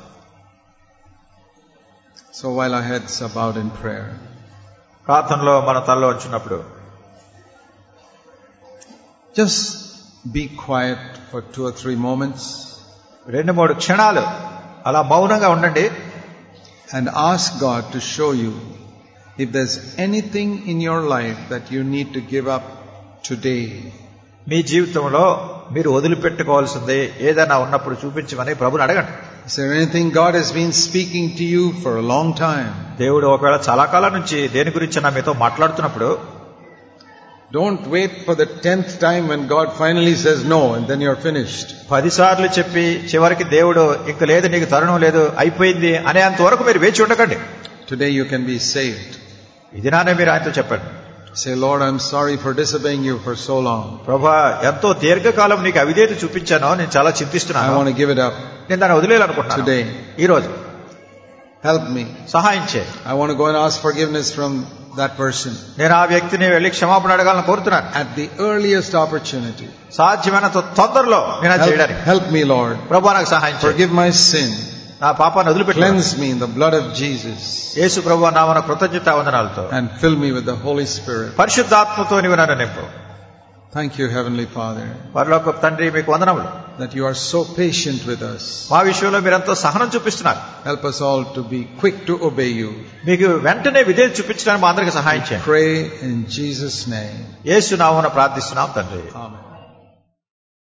So while our heads are bowed in prayer, ప్రార్థనలో మన తలలో ఉంచినప్పుడు just be quiet for two or three moments రెండు మూడు క్షణాలు అలా మౌనంగా ఉండండి and ask God to show you if there's anything in your life that you need to give up today. మీ జీవితంలో మీరు వదిలిపెట్టుకోవాల్సింది ఏదైనా ఉన్నప్పుడు చూపించమని ప్రభుని అడగండి Is there anything God has been speaking to you for a long time? దేవుడు ఒకవేళ చాలా కాలం నుంచి దేని గురించి నా మీతో మాట్లాడుతున్నప్పుడు Don't wait for the tenth time when God finally says no and then you're finished. పదిసార్లు చెప్పి చివరికి దేవుడు ఇంక లేదు నీకు తరుణం లేదు అయిపోయింది అనేంత వరకు మీరు వేచి ఉండకండి Today you can be saved. ఇది నానే మీరు ఆయనతో చెప్పండి Say, Lord, I'm sorry for disobeying you for so long. ప్రభా ఎంతో దీర్ఘకాలం నీకు అవిధేత చూపించాను నేను చాలా I చింతిస్తున్నాను want to give it up. నేను దాన్ని వదిలేయాలనుకుంటున్నాను Today. ఈ రోజు Help me. సహాయం చేయి I want to go and ask forgiveness from that person నేను ఆ వ్యక్తిని వెళ్లి క్షమాపణ అడగాలని కోరుతున్నాను at the earliest opportunity. సాధ్యమైనంత తొందరలో నేను అది Help, చేయడానికి help me, Lord. ప్రభా నాకు సహాయం చేయి Forgive my sin. నా పాపాన్ని వదిలిపెట్టి Cleanse me in the blood of Jesus. యేసు ప్రభు నామన కృతజ్ఞత వందనాలతో And fill me with the Holy Spirit. పరిశుద్ధాత్మతో నీవు నన్ను నింపు Thank you, Heavenly Father, వారిలో తండ్రి మీకు వందనములు that you are so patient with us. మా విషయంలో మీరెంతో సహనం చూపిస్తున్నారు Help us all to be quick to obey you. మీకు వెంటనే విధేయత చూపించడానికి మా అందరికి సహాయం చేయండి Pray in Jesus' name. యేసు నామన ప్రార్థిస్తున్నాం తండ్రి Amen.